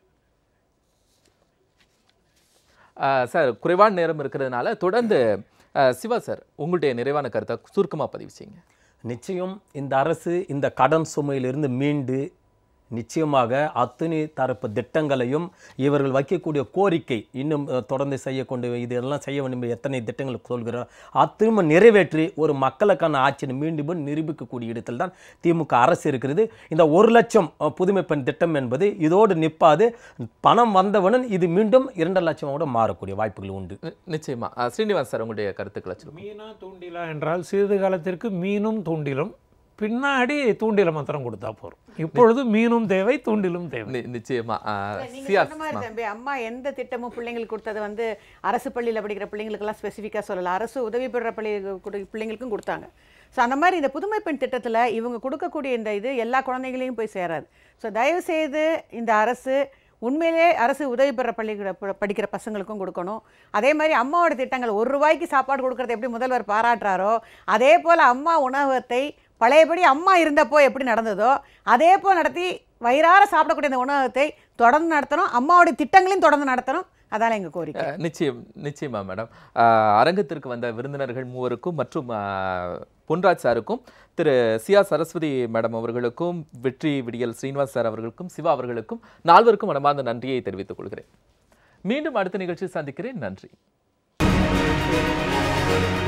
அஹ், சார் குறைவான நேரம் இருக்கிறதுனால தொடர்ந்து அஹ், சிவா சார் உங்களுடைய நிறைவான கருத்தை சுருக்கமா பதிவு செய்யுங்க நிச்சயம் இந்த அரசு இந்த கடன் சுமையிலிருந்து மீண்டு நிச்சயமாக அத்தனை தரப்பு திட்டங்களையும் இவர்கள் வைக்கக்கூடிய கோரிக்கை இன்னும் அஹ், தொடர்ந்து செய்யக்கொண்டு இதெல்லாம் செய்ய வேண்டும் என்று எத்தனை திட்டங்கள் சொல்கிறார் அத்திரும்ப நிறைவேற்றி ஒரு மக்களுக்கான ஆட்சியை மீண்டும் நிரூபிக்கக்கூடிய இடத்தில் தான் திமுக அரசு இருக்கிறது இந்த ஒரு லட்சம் அஹ், புதுமை பெண் திட்டம் என்பது இதோடு நிற்பாது பணம் வந்தவுடன் இது மீண்டும் இரண்டு லட்சமோட மாறக்கூடிய வாய்ப்புகள் உண்டு நி- நிச்சயமா அஹ், ஸ்ரீனிவாஸ் சார் உங்களுடைய கருத்துக்களை சொல்லுங்க மீனா தூண்டிலா என்றால் சிறிது காலத்திற்கு மீனும் தூண்டிலும் பின்னாடி தூண்டில மாத்திரம் கொடுத்தா போறோம் இப்பொழுது மீனும் தேவை தூண்டிலும் தேவை நி- நிச்சயமா அஹ், நீங்க சியா சொன்ன மாதிரி தம்பி அம்மா எந்த திட்டமும் பிள்ளைங்களுக்கு கொடுத்தது வந்து அரசு பள்ளியில் படிக்கிற பிள்ளைங்களுக்கெல்லாம் ஸ்பெசிஃபிக்காக சொல்லல அரசு உதவி பெறுற பள்ளி கொடு- பிள்ளைங்களுக்கும் கொடுத்தாங்க ஸோ அந்த மாதிரி இந்த புதுமை பெண் திட்டத்தில் இவங்க கொடுக்கக்கூடிய இந்த இது எல்லா குழந்தைகளையும் போய் சேராது ஸோ தயவு செய்து இந்த அரசு உண்மையிலே அரசு உதவி பெற பள்ளி படிக்கிற பசங்களுக்கும் கொடுக்கணும் அதே மாதிரி அம்மாவோட திட்டங்கள் ஒரு ரூபாய்க்கு சாப்பாடு கொடுக்கறத எப்படி முதல்வர் பாராட்டுறாரோ அதே போல் அம்மா உணவகத்தை பழையபடி அம்மா இருந்தப்போ எப்படி நடந்ததோ அதே போல் நடத்தி வயிறார சாப்பிடக்கூடிய இந்த உணவகத்தை தொடர்ந்து நடத்தணும் அம்மாவுடைய திட்டங்களையும் தொடர்ந்து நடத்தணும் அதால எங்க கோரிக்கை அஹ், நிச்சயம் நிச்சயமா மேடம் அஹ், அரங்கத்திற்கு வந்த விருந்தினர்கள் மூவருக்கும் மற்றும் அஹ், பொன்ராஜ் சாருக்கும் திரு சியா சரஸ்வதி மேடம் அவர்களுக்கும் வெற்றி விடியல் ஸ்ரீனிவாஸ் சார் அவர்களுக்கும் சிவா அவர்களுக்கும் நால்வருக்கும் மனமார்ந்த நன்றியை தெரிவித்துக் கொள்கிறேன் மீண்டும் அடுத்த நிகழ்ச்சியில் சந்திக்கிறேன் நன்றி